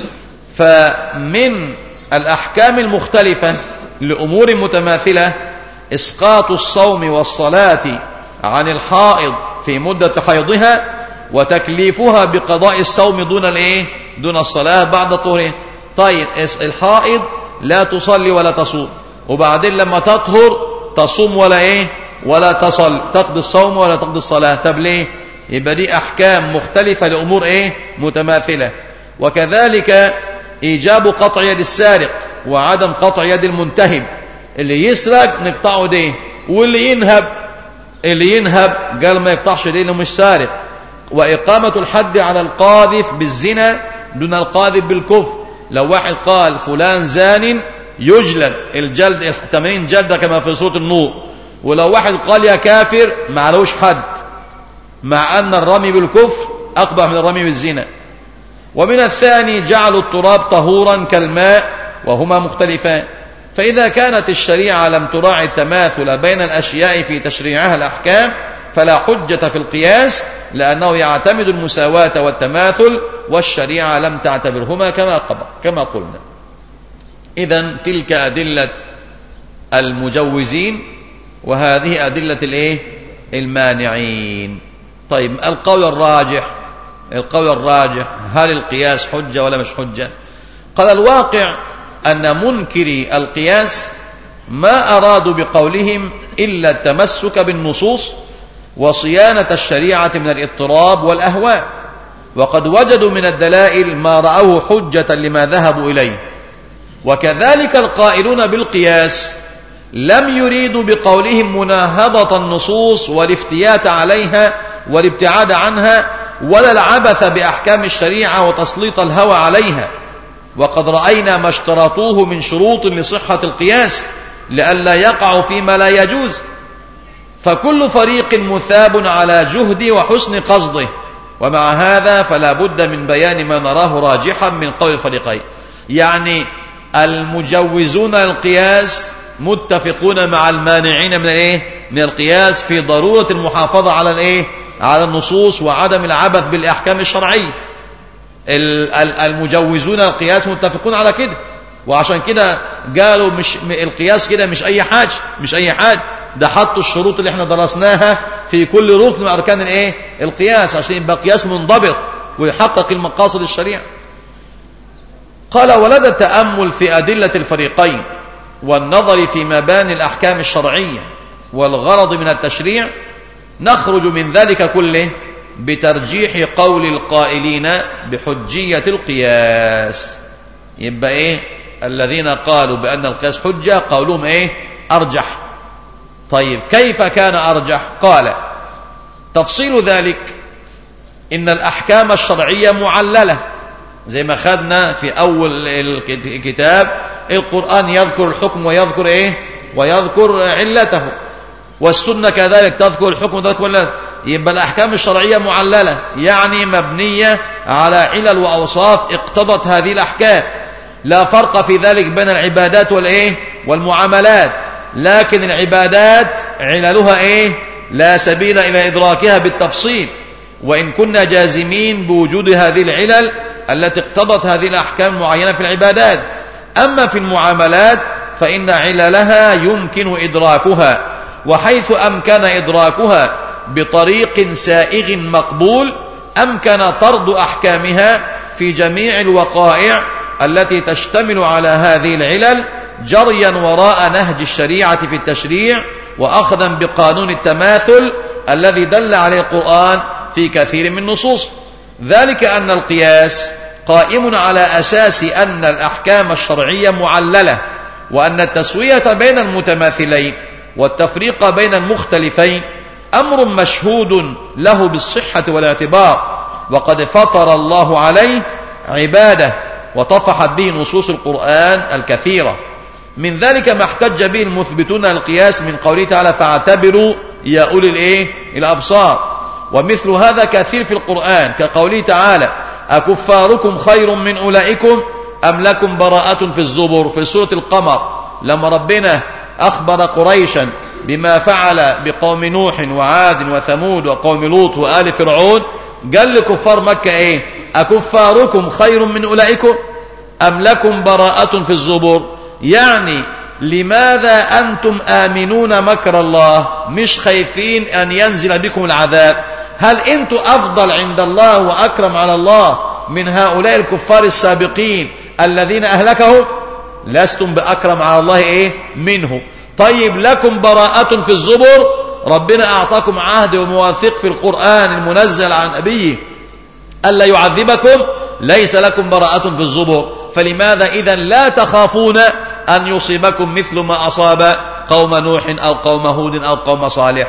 [SPEAKER 1] فمن الأحكام المختلفة لأمور متماثلة إسقاط الصوم والصلاة عن الحائض في مدة حيضها وتكليفها بقضاء الصوم دون الايه دون الصلاة بعد طهرها طيب الحائض لا تصلي ولا تصوم وبعدين لما تطهر تصوم ولا ايه ولا تصل تقضي الصوم ولا تقضي الصلاة طب ليه يبقى دي احكام مختلفة لامور ايه متماثلة وكذلك ايجاب قطع يد السارق وعدم قطع يد المنتهب اللي يسرق نقطعه ديه واللي ينهب اللي ينهب قال ما يقطعش ديه مش سارق وإقامة الحد على القاذف بالزنا دون القاذف بالكفر لو واحد قال فلان زان يجلد الجلد الثمانين جلدة كما في سورة النور ولو واحد قال يا كافر ما علوش حد مع أن الرمي بالكفر أقبح من الرمي بالزنا ومن الثاني جعل التراب طهورا كالماء وهما مختلفان فإذا كانت الشريعة لم تراعي التماثل بين الأشياء في تشريعها الأحكام فلا حجة في القياس لأنه يعتمد المساواة والتماثل والشريعة لم تعتبرهما كما كما قلنا إذا تلك أدلة المجوزين وهذه أدلة الإيه؟ المانعين طيب القول الراجح القول الراجح هل القياس حجة ولا مش حجة قال الواقع أن منكري القياس ما أرادوا بقولهم إلا التمسك بالنصوص وصيانة الشريعة من الاضطراب والأهواء وقد وجدوا من الدلائل ما رأوه حجة لما ذهبوا إليه وكذلك القائلون بالقياس لم يريدوا بقولهم مناهضة النصوص والافتيات عليها والابتعاد عنها ولا العبث بأحكام الشريعة وتسليط الهوى عليها وقد رأينا ما اشترطوه من شروط لصحة القياس لئلا يقع فيما لا يجوز فكل فريق مثاب على جهد وحسن قصده ومع هذا فلا بد من بيان ما نراه راجحا من قول الفريقين يعني المجوزون القياس متفقون مع المانعين من الايه من القياس في ضرورة المحافظة على الايه على النصوص وعدم العبث بالاحكام الشرعية المجوزون القياس متفقون على كده وعشان كده قالوا مش القياس كده مش اي حاجة مش اي حاجة ده حطوا الشروط اللي احنا درسناها في كل ركن من اركان الايه القياس عشان يبقى قياس منضبط ويحقق المقاصد الشريعه قال ولدى التامل في ادله الفريقين والنظر في مباني الاحكام الشرعيه والغرض من التشريع نخرج من ذلك كله بترجيح قول القائلين بحجيه القياس يبقى ايه الذين قالوا بان القياس حجه قولهم ايه ارجح طيب كيف كان أرجح قال تفصيل ذلك إن الأحكام الشرعية معللة زي ما خدنا في أول الكتاب القرآن يذكر الحكم ويذكر إيه ويذكر علته والسنة كذلك تذكر الحكم وتذكر علته يبقى الأحكام الشرعية معللة يعني مبنية على علل وأوصاف اقتضت هذه الأحكام لا فرق في ذلك بين العبادات والإيه والمعاملات لكن العبادات عللها ايه لا سبيل الى ادراكها بالتفصيل وان كنا جازمين بوجود هذه العلل التي اقتضت هذه الاحكام المعينه في العبادات اما في المعاملات فان عللها يمكن ادراكها وحيث امكن ادراكها بطريق سائغ مقبول امكن طرد احكامها في جميع الوقائع التي تشتمل على هذه العلل جريا وراء نهج الشريعة في التشريع وأخذا بقانون التماثل الذي دل عليه القرآن في كثير من نصوص ذلك أن القياس قائم على أساس أن الأحكام الشرعية معللة وأن التسوية بين المتماثلين والتفريق بين المختلفين أمر مشهود له بالصحة والاعتبار وقد فطر الله عليه عباده وطفحت به نصوص القرآن الكثيرة من ذلك ما احتج به المثبتون القياس من قوله تعالى فاعتبروا يا أولي الإيه؟ الأبصار ومثل هذا كثير في القرآن كقوله تعالى أكفاركم خير من أولئكم أم لكم براءة في الزبر في سورة القمر لما ربنا أخبر قريشا بما فعل بقوم نوح وعاد وثمود وقوم لوط وآل فرعون قال لكفار مكة إيه أكفاركم خير من أولئكم أم لكم براءة في الزبر يعني لماذا أنتم آمنون مكر الله مش خايفين أن ينزل بكم العذاب هل أنتم أفضل عند الله وأكرم على الله من هؤلاء الكفار السابقين الذين أهلكهم لستم بأكرم على الله إيه منه طيب لكم براءة في الزبر ربنا أعطاكم عهد ومواثيق في القرآن المنزل عن أبيه ألا يعذبكم ليس لكم براءة في الزبر فلماذا إذا لا تخافون أن يصيبكم مثل ما أصاب قوم نوح أو قوم هود أو قوم صالح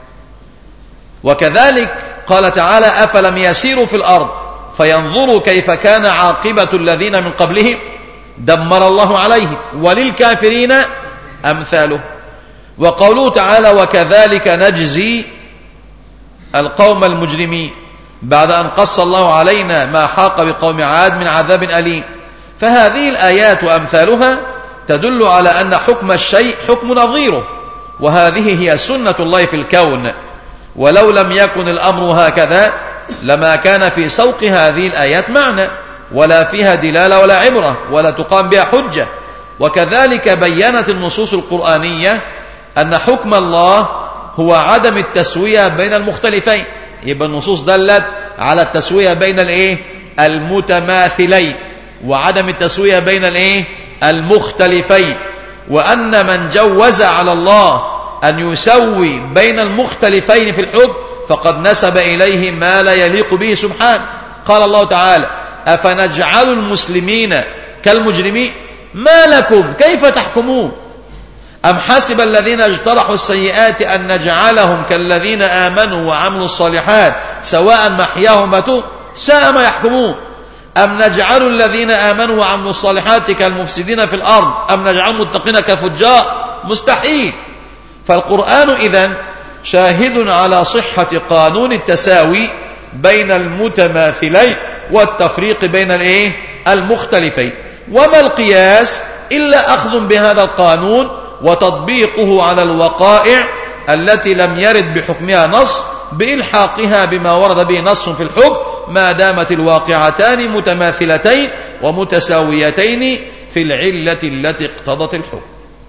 [SPEAKER 1] وكذلك قال تعالى أفلم يسيروا في الأرض فينظروا كيف كان عاقبة الذين من قبلهم دمر الله عليه وللكافرين أمثاله وقوله تعالى وكذلك نجزي القوم المجرمين بعد أن قص الله علينا ما حاق بقوم عاد من عذاب أليم فهذه الآيات وأمثالها تدل على أن حكم الشيء حكم نظيره وهذه هي سنة الله في الكون ولو لم يكن الأمر هكذا لما كان في سوق هذه الآيات معنى ولا فيها دلالة ولا عبرة ولا تقام بها حجة وكذلك بينت النصوص القرآنية أن حكم الله هو عدم التسوية بين المختلفين يبقى النصوص دلت على التسوية بين الايه المتماثلين وعدم التسوية بين الايه المختلفين وأن من جوز على الله أن يسوي بين المختلفين في الحكم فقد نسب إليه ما لا يليق به سبحانه قال الله تعالى أفنجعل المسلمين كالمجرمين ما لكم كيف تحكمون أم حسب الذين اجترحوا السيئات أن نجعلهم كالذين آمنوا وعملوا الصالحات سواء محياهم ماتوا ساء ما يحكمون أم نجعل الذين آمنوا وعملوا الصالحات كالمفسدين في الأرض أم نجعل المتقين كفجار مستحيل فالقرآن إذن شاهد على صحة قانون التساوي بين المتماثلين والتفريق بين الايه المختلفين وما القياس إلا أخذ بهذا القانون وتطبيقه على الوقائع التي لم يرد بحكمها نص بإلحاقها بما ورد به نص في الحكم ما دامت الواقعتان متماثلتين ومتساويتين في العلة التي اقتضت الحكم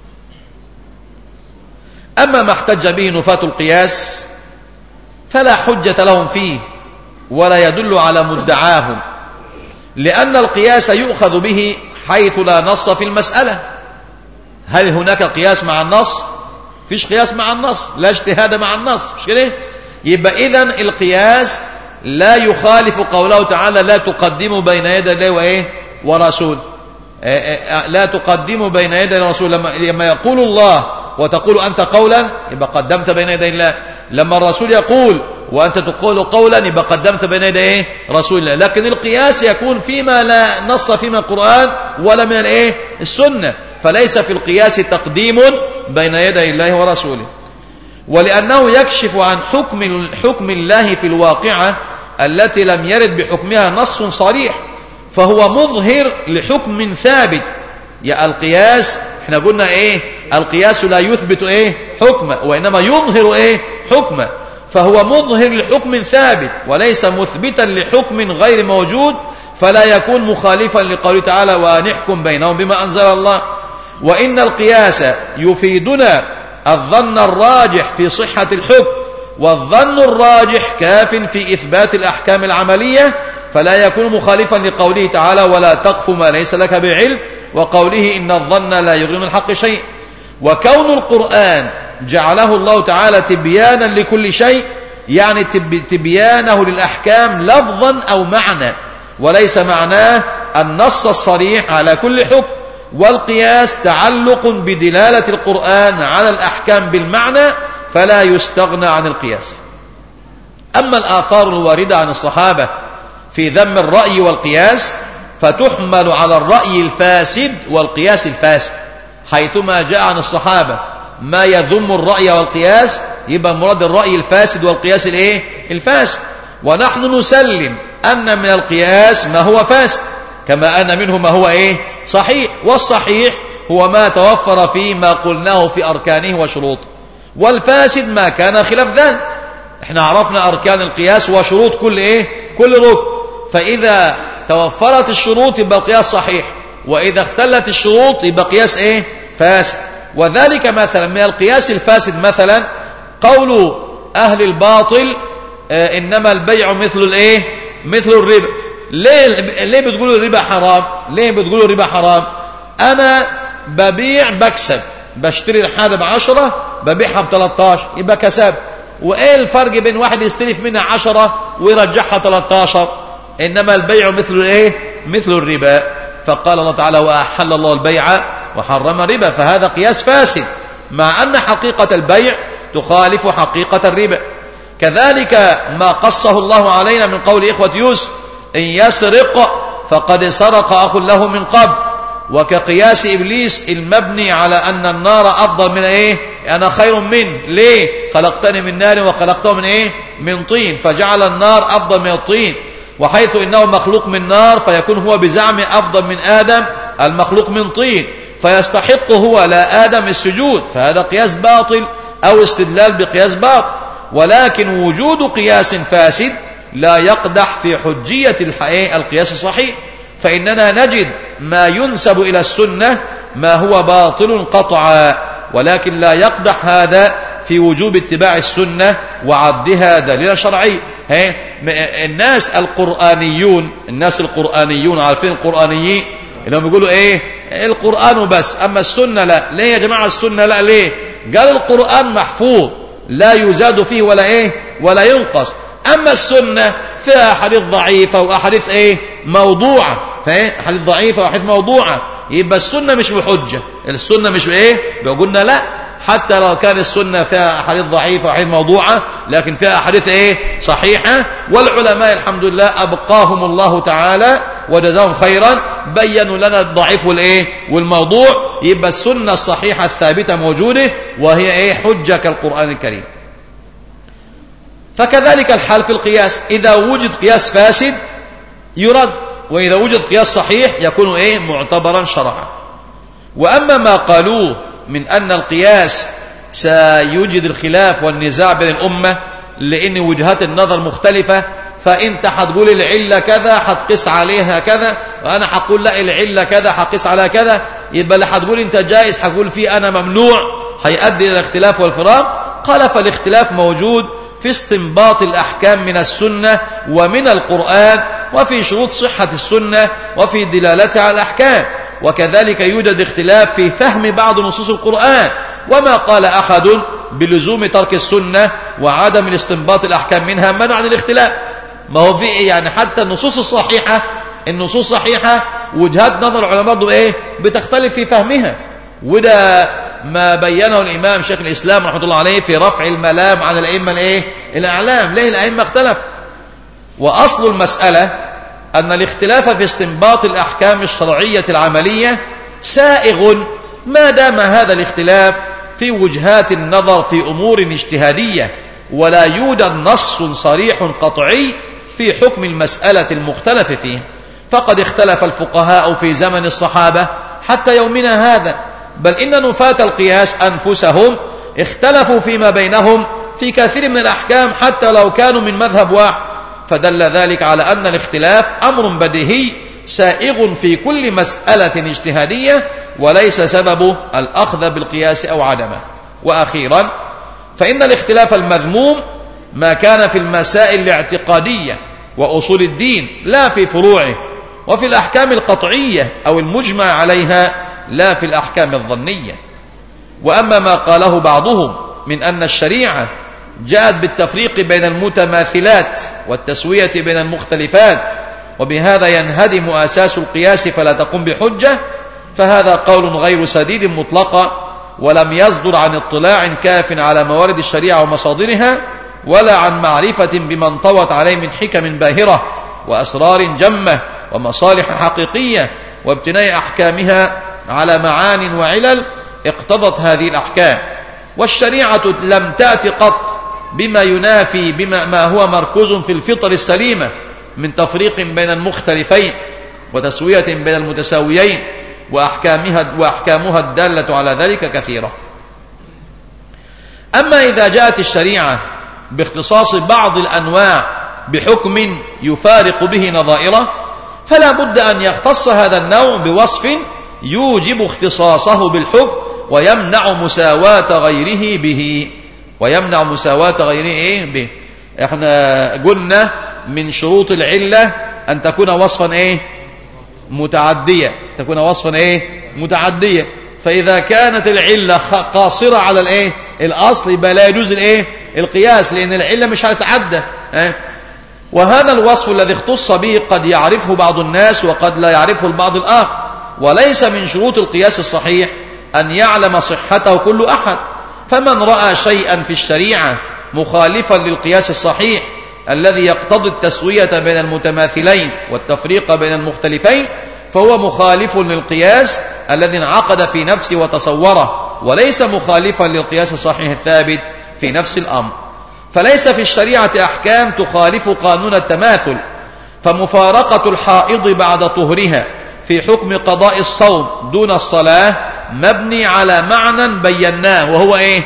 [SPEAKER 1] أما ما احتج به نفاة القياس فلا حجة لهم فيه ولا يدل على مدعاهم لأن القياس يؤخذ به حيث لا نص في المسألة هل هناك قياس مع النص فيش قياس مع النص لا اجتهاد مع النص مش كده يبقى إذا القياس لا يخالف قوله تعالى لا تقدموا بين يدي الله وإيه ورسول لا تقدموا بين يدي الرسول لما, لما يقول الله وتقول أنت قولا يبقى قدمت بين يدي الله لما الرسول يقول وأنت تقول قولا يبقى قدمت بين يدي إيه؟ رسول الله لكن القياس يكون فيما لا نص فيما القرآن ولا من الإيه؟ السنة فليس في القياس تقديم بين يدي الله ورسوله ولأنه يكشف عن حكم حكم الله في الواقعة التي لم يرد بحكمها نص صريح فهو مظهر لحكم ثابت يا القياس احنا قلنا ايه القياس لا يثبت ايه حكمه وانما يظهر ايه حكمه فهو مظهر لحكم ثابت وليس مثبتا لحكم غير موجود فلا يكون مخالفا لقوله تعالى ونحكم بينهم بما أنزل الله وإن القياس يفيدنا الظن الراجح في صحة الحكم والظن الراجح كاف في إثبات الأحكام العملية فلا يكون مخالفا لقوله تعالى ولا تقف ما ليس لك بعلم وقوله إن الظن لا يغني من الحق شيء وكون القرآن جعله الله تعالى تبيانا لكل شيء يعني تبيانه للأحكام لفظا أو معنى وليس معناه النص الصريح على كل حكم والقياس تعلق بدلالة القرآن على الأحكام بالمعنى فلا يستغنى عن القياس أما الآثار الواردة عن الصحابة في ذم الرأي والقياس فتحمل على الرأي الفاسد والقياس الفاسد حيثما جاء عن الصحابة ما يذم الرأي والقياس يبقى مراد الرأي الفاسد والقياس الايه الفاسد ونحن نسلم أن من القياس ما هو فاسد كما أن منه ما هو ايه صحيح والصحيح هو ما توفر فيه ما قلناه في أركانه وشروطه والفاسد ما كان خلاف ذلك احنا عرفنا أركان القياس وشروط كل ايه كل ركن فإذا توفرت الشروط يبقى القياس صحيح وإذا اختلت الشروط يبقى قياس ايه فاسد وذلك مثلا من القياس الفاسد مثلا قول أهل الباطل آه إنما البيع مثل الايه مثل الربا ليه ليه بتقولوا الربا حرام ليه بتقولوا الربا حرام انا ببيع بكسب بشتري الحاجه بعشرة ببيعها ب 13 يبقى كسب وايه الفرق بين واحد يستلف منها عشرة ويرجعها 13 انما البيع مثل الايه مثل الربا فقال الله تعالى واحل الله البيع وحرم الربا فهذا قياس فاسد مع ان حقيقه البيع تخالف حقيقه الربا كذلك ما قصه الله علينا من قول اخوه يوسف ان يسرق فقد سرق اخ له من قبل وكقياس إبليس المبني على أن النار أفضل من إيه أنا خير منه ليه خلقتني من نار وخلقته من إيه من طين فجعل النار أفضل من الطين وحيث إنه مخلوق من نار فيكون هو بزعم أفضل من آدم المخلوق من طين فيستحق هو لا آدم السجود فهذا قياس باطل أو استدلال بقياس باطل ولكن وجود قياس فاسد لا يقدح في حجية القياس الصحيح فإننا نجد ما ينسب إلى السنة ما هو باطل قطعا ولكن لا يقدح هذا في وجوب اتباع السنة وعدها دليلا شرعي الناس القرآنيون الناس القرآنيون عارفين القرآنيين اللي هم يقولوا ايه القرآن بس اما السنة لا ليه يا جماعة السنة لا ليه قال القرآن محفوظ لا يزاد فيه ولا ايه ولا ينقص اما السنة فيها حديث ضعيفة واحاديث ايه موضوعة فايه حديث ضعيفة واحاديث موضوعة يبقى السنة مش بحجة السنة مش بايه قلنا لا حتى لو كان السنة فيها أحاديث ضعيفة وأحاديث موضوعة لكن فيها أحاديث إيه صحيحة والعلماء الحمد لله أبقاهم الله تعالى وجزاهم خيرا بينوا لنا الضعيف والإيه والموضوع يبقى السنة الصحيحة الثابتة موجودة وهي إيه حجة كالقرآن الكريم فكذلك الحال في القياس إذا وجد قياس فاسد يرد وإذا وجد قياس صحيح يكون إيه معتبرا شرعا وأما ما قالوه من أن القياس سيوجد الخلاف والنزاع بين الأمة لأن وجهات النظر مختلفة فأنت هتقول العلة كذا هتقيس عليها كذا وأنا هقول لا العلة كذا هقيس على كذا يبقى اللي هتقول أنت جائز هقول فيه أنا ممنوع هيؤدي إلى الاختلاف والفراق قال فالاختلاف موجود في استنباط الأحكام من السنة ومن القرآن وفي شروط صحة السنة وفي دلالتها على الأحكام وكذلك يوجد اختلاف في فهم بعض نصوص القرآن وما قال أحد بلزوم ترك السنة وعدم الاستنباط الأحكام منها منع عن الاختلاف ما هو في يعني حتى النصوص الصحيحة النصوص صحيحة وجهات نظر العلماء ايه بتختلف في فهمها وده ما بينه الإمام شيخ الإسلام رحمه الله عليه في رفع الملام عن الأئمة الايه الأعلام ليه الأئمة اختلف وأصل المسألة أن الاختلاف في استنباط الأحكام الشرعية العملية سائغ ما دام هذا الاختلاف في وجهات النظر في أمور اجتهادية ولا يوجد نص صريح قطعي في حكم المسألة المختلف فيه فقد اختلف الفقهاء في زمن الصحابة حتى يومنا هذا بل إن نفاة القياس أنفسهم اختلفوا فيما بينهم في كثير من الأحكام حتى لو كانوا من مذهب واحد فدل ذلك على أن الاختلاف أمر بديهي سائغ في كل مسألة اجتهادية وليس سببه الأخذ بالقياس أو عدمه وأخيرا فإن الاختلاف المذموم ما كان في المسائل الاعتقادية وأصول الدين لا في فروعه وفي الأحكام القطعية أو المجمع عليها لا في الأحكام الظنية وأما ما قاله بعضهم من أن الشريعة جاءت بالتفريق بين المتماثلات والتسوية بين المختلفات وبهذا ينهدم أساس القياس فلا تقوم بحجة فهذا قول غير سديد مطلقا ولم يصدر عن اطلاع كاف على موارد الشريعة ومصادرها ولا عن معرفة بما انطوت عليه من حكم باهرة وأسرار جمة ومصالح حقيقية وابتناء أحكامها على معان وعلل اقتضت هذه الأحكام والشريعة لم تأت قط بما ينافي بما ما هو مركوز في الفطر السليمة من تفريق بين المختلفين وتسوية بين المتساويين وأحكامها, وأحكامها الدالة على ذلك كثيرة أما إذا جاءت الشريعة باختصاص بعض الأنواع بحكم يفارق به نظائره فلا بد أن يختص هذا النوع بوصف يوجب اختصاصه بالحكم ويمنع مساواة غيره به ويمنع مساواة غيره إيه به احنا قلنا من شروط العلة أن تكون وصفا إيه متعدية تكون وصفا إيه متعدية فإذا كانت العلة قاصرة على الإيه الأصل يبقى لا يجوز الإيه القياس لأن العلة مش هتتعدى اه؟ وهذا الوصف الذي اختص به قد يعرفه بعض الناس وقد لا يعرفه البعض الآخر وليس من شروط القياس الصحيح أن يعلم صحته كل أحد فمن رأى شيئا في الشريعة مخالفا للقياس الصحيح الذي يقتضي التسوية بين المتماثلين والتفريق بين المختلفين فهو مخالف للقياس الذي انعقد في نفسه وتصوره وليس مخالفا للقياس الصحيح الثابت في نفس الأمر فليس في الشريعة أحكام تخالف قانون التماثل فمفارقة الحائض بعد طهرها في حكم قضاء الصوم دون الصلاة مبني على معنى بيناه وهو ايه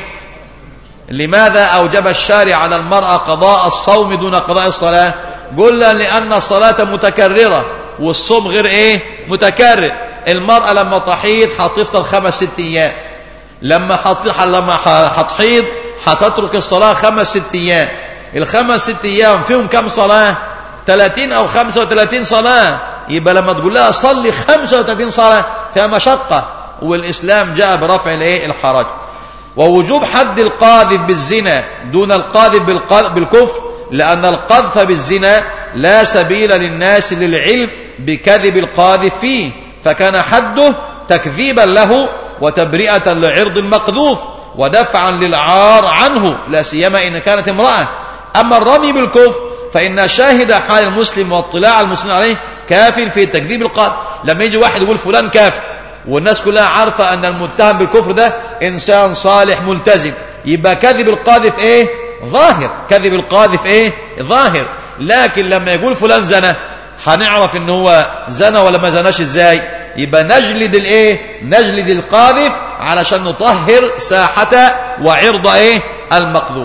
[SPEAKER 1] لماذا أوجب الشارع على المرأة قضاء الصوم دون قضاء الصلاة قلنا لأن الصلاة متكررة والصوم غير ايه متكرر المرأة لما تحيض هتفطر خمس ست ايام لما حط لما هتحيض هتترك الصلاة خمس ست ايام الخمس ست ايام فيهم كم صلاة 30 او 35 صلاة يبقى لما تقول لها صلي 35 صلاة فيها مشقة والإسلام جاء برفع الايه الحرج ووجوب حد القاذف بالزنا دون القاذف بالكفر لأن القذف بالزنا لا سبيل للناس للعلم بكذب القاذف فيه فكان حده تكذيبا له وتبرئة لعرض المقذوف ودفعا للعار عنه لا سيما إن كانت امرأة أما الرمي بالكفر فإن شاهد حال المسلم واطلاع المسلمين عليه كاف في تكذيب القاذف لما يجي واحد يقول فلان كافر والناس كلها عارفة أن المتهم بالكفر ده إنسان صالح ملتزم يبقى كذب القاذف إيه ظاهر كذب القاذف إيه ظاهر لكن لما يقول فلان زنى هنعرف ان هو زنى ولا ما زناش ازاي يبقى نجلد الايه نجلد القاذف علشان نطهر ساحة وعرض ايه المقذوف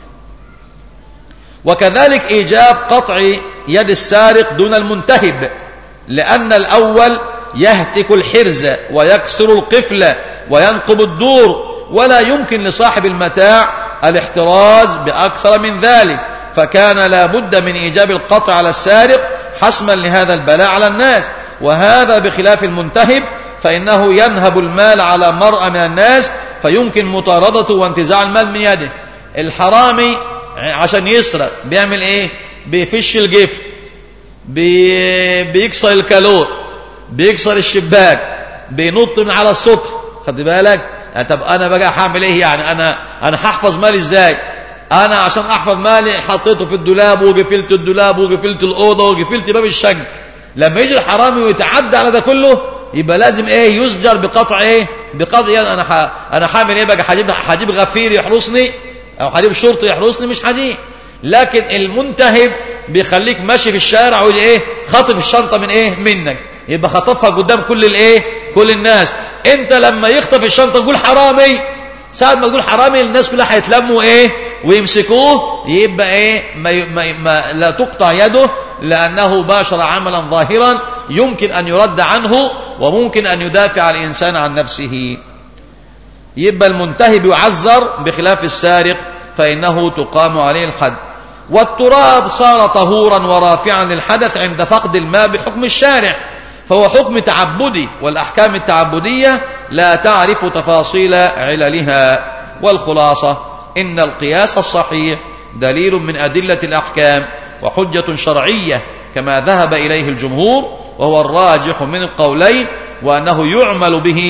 [SPEAKER 1] وكذلك ايجاب قطع يد السارق دون المنتهب لان الاول يهتك الحرز ويكسر القفل وينقب الدور ولا يمكن لصاحب المتاع الاحتراز بأكثر من ذلك فكان لا بد من إيجاب القطع على السارق حسما لهذا البلاء على الناس وهذا بخلاف المنتهب فإنه ينهب المال على مرأة من الناس فيمكن مطاردته وانتزاع المال من يده الحرامي عشان يسرق بيعمل ايه بيفش الجفل بي... بيكسر الكالور بيكسر الشباك بينط من على السطح خد بالك طب انا بقى هعمل ايه يعني انا انا هحفظ مالي ازاي انا عشان احفظ مالي حطيته في الدولاب وقفلت الدولاب وقفلت الاوضه وقفلت باب الشقه لما يجي الحرامي ويتعدى على ده كله يبقى لازم ايه يسجر بقطع ايه بقطع يعني انا ح... انا هعمل ايه بقى هجيب هجيب غفير يحرسني او هجيب شرطي يحرسني مش هجيب لكن المنتهب بيخليك ماشي في الشارع ويجي ايه خاطف الشنطه من ايه منك يبقى خطفها قدام كل الايه كل الناس انت لما يخطف الشنطه تقول حرامي ساعة ما تقول حرامي الناس كلها هيتلموا ايه ويمسكوه يبقى ايه ما, ما, ما لا تقطع يده لانه باشر عملا ظاهرا يمكن ان يرد عنه وممكن ان يدافع الانسان عن نفسه يبقى المنتهب يعذر بخلاف السارق فانه تقام عليه الحد والتراب صار طهورا ورافعا للحدث عند فقد الماء بحكم الشارع فهو حكم تعبدي والأحكام التعبدية لا تعرف تفاصيل عللها والخلاصة إن القياس الصحيح دليل من أدلة الأحكام وحجة شرعية كما ذهب إليه الجمهور وهو الراجح من القولين وأنه يعمل به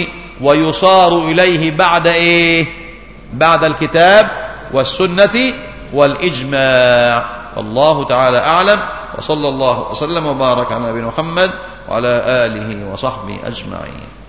[SPEAKER 1] ويصار إليه بعد إيه بعد الكتاب والسنة والإجماع والله تعالى أعلم وصلى الله وسلم وبارك على نبينا محمد وعلى آله وصحبه أجمعين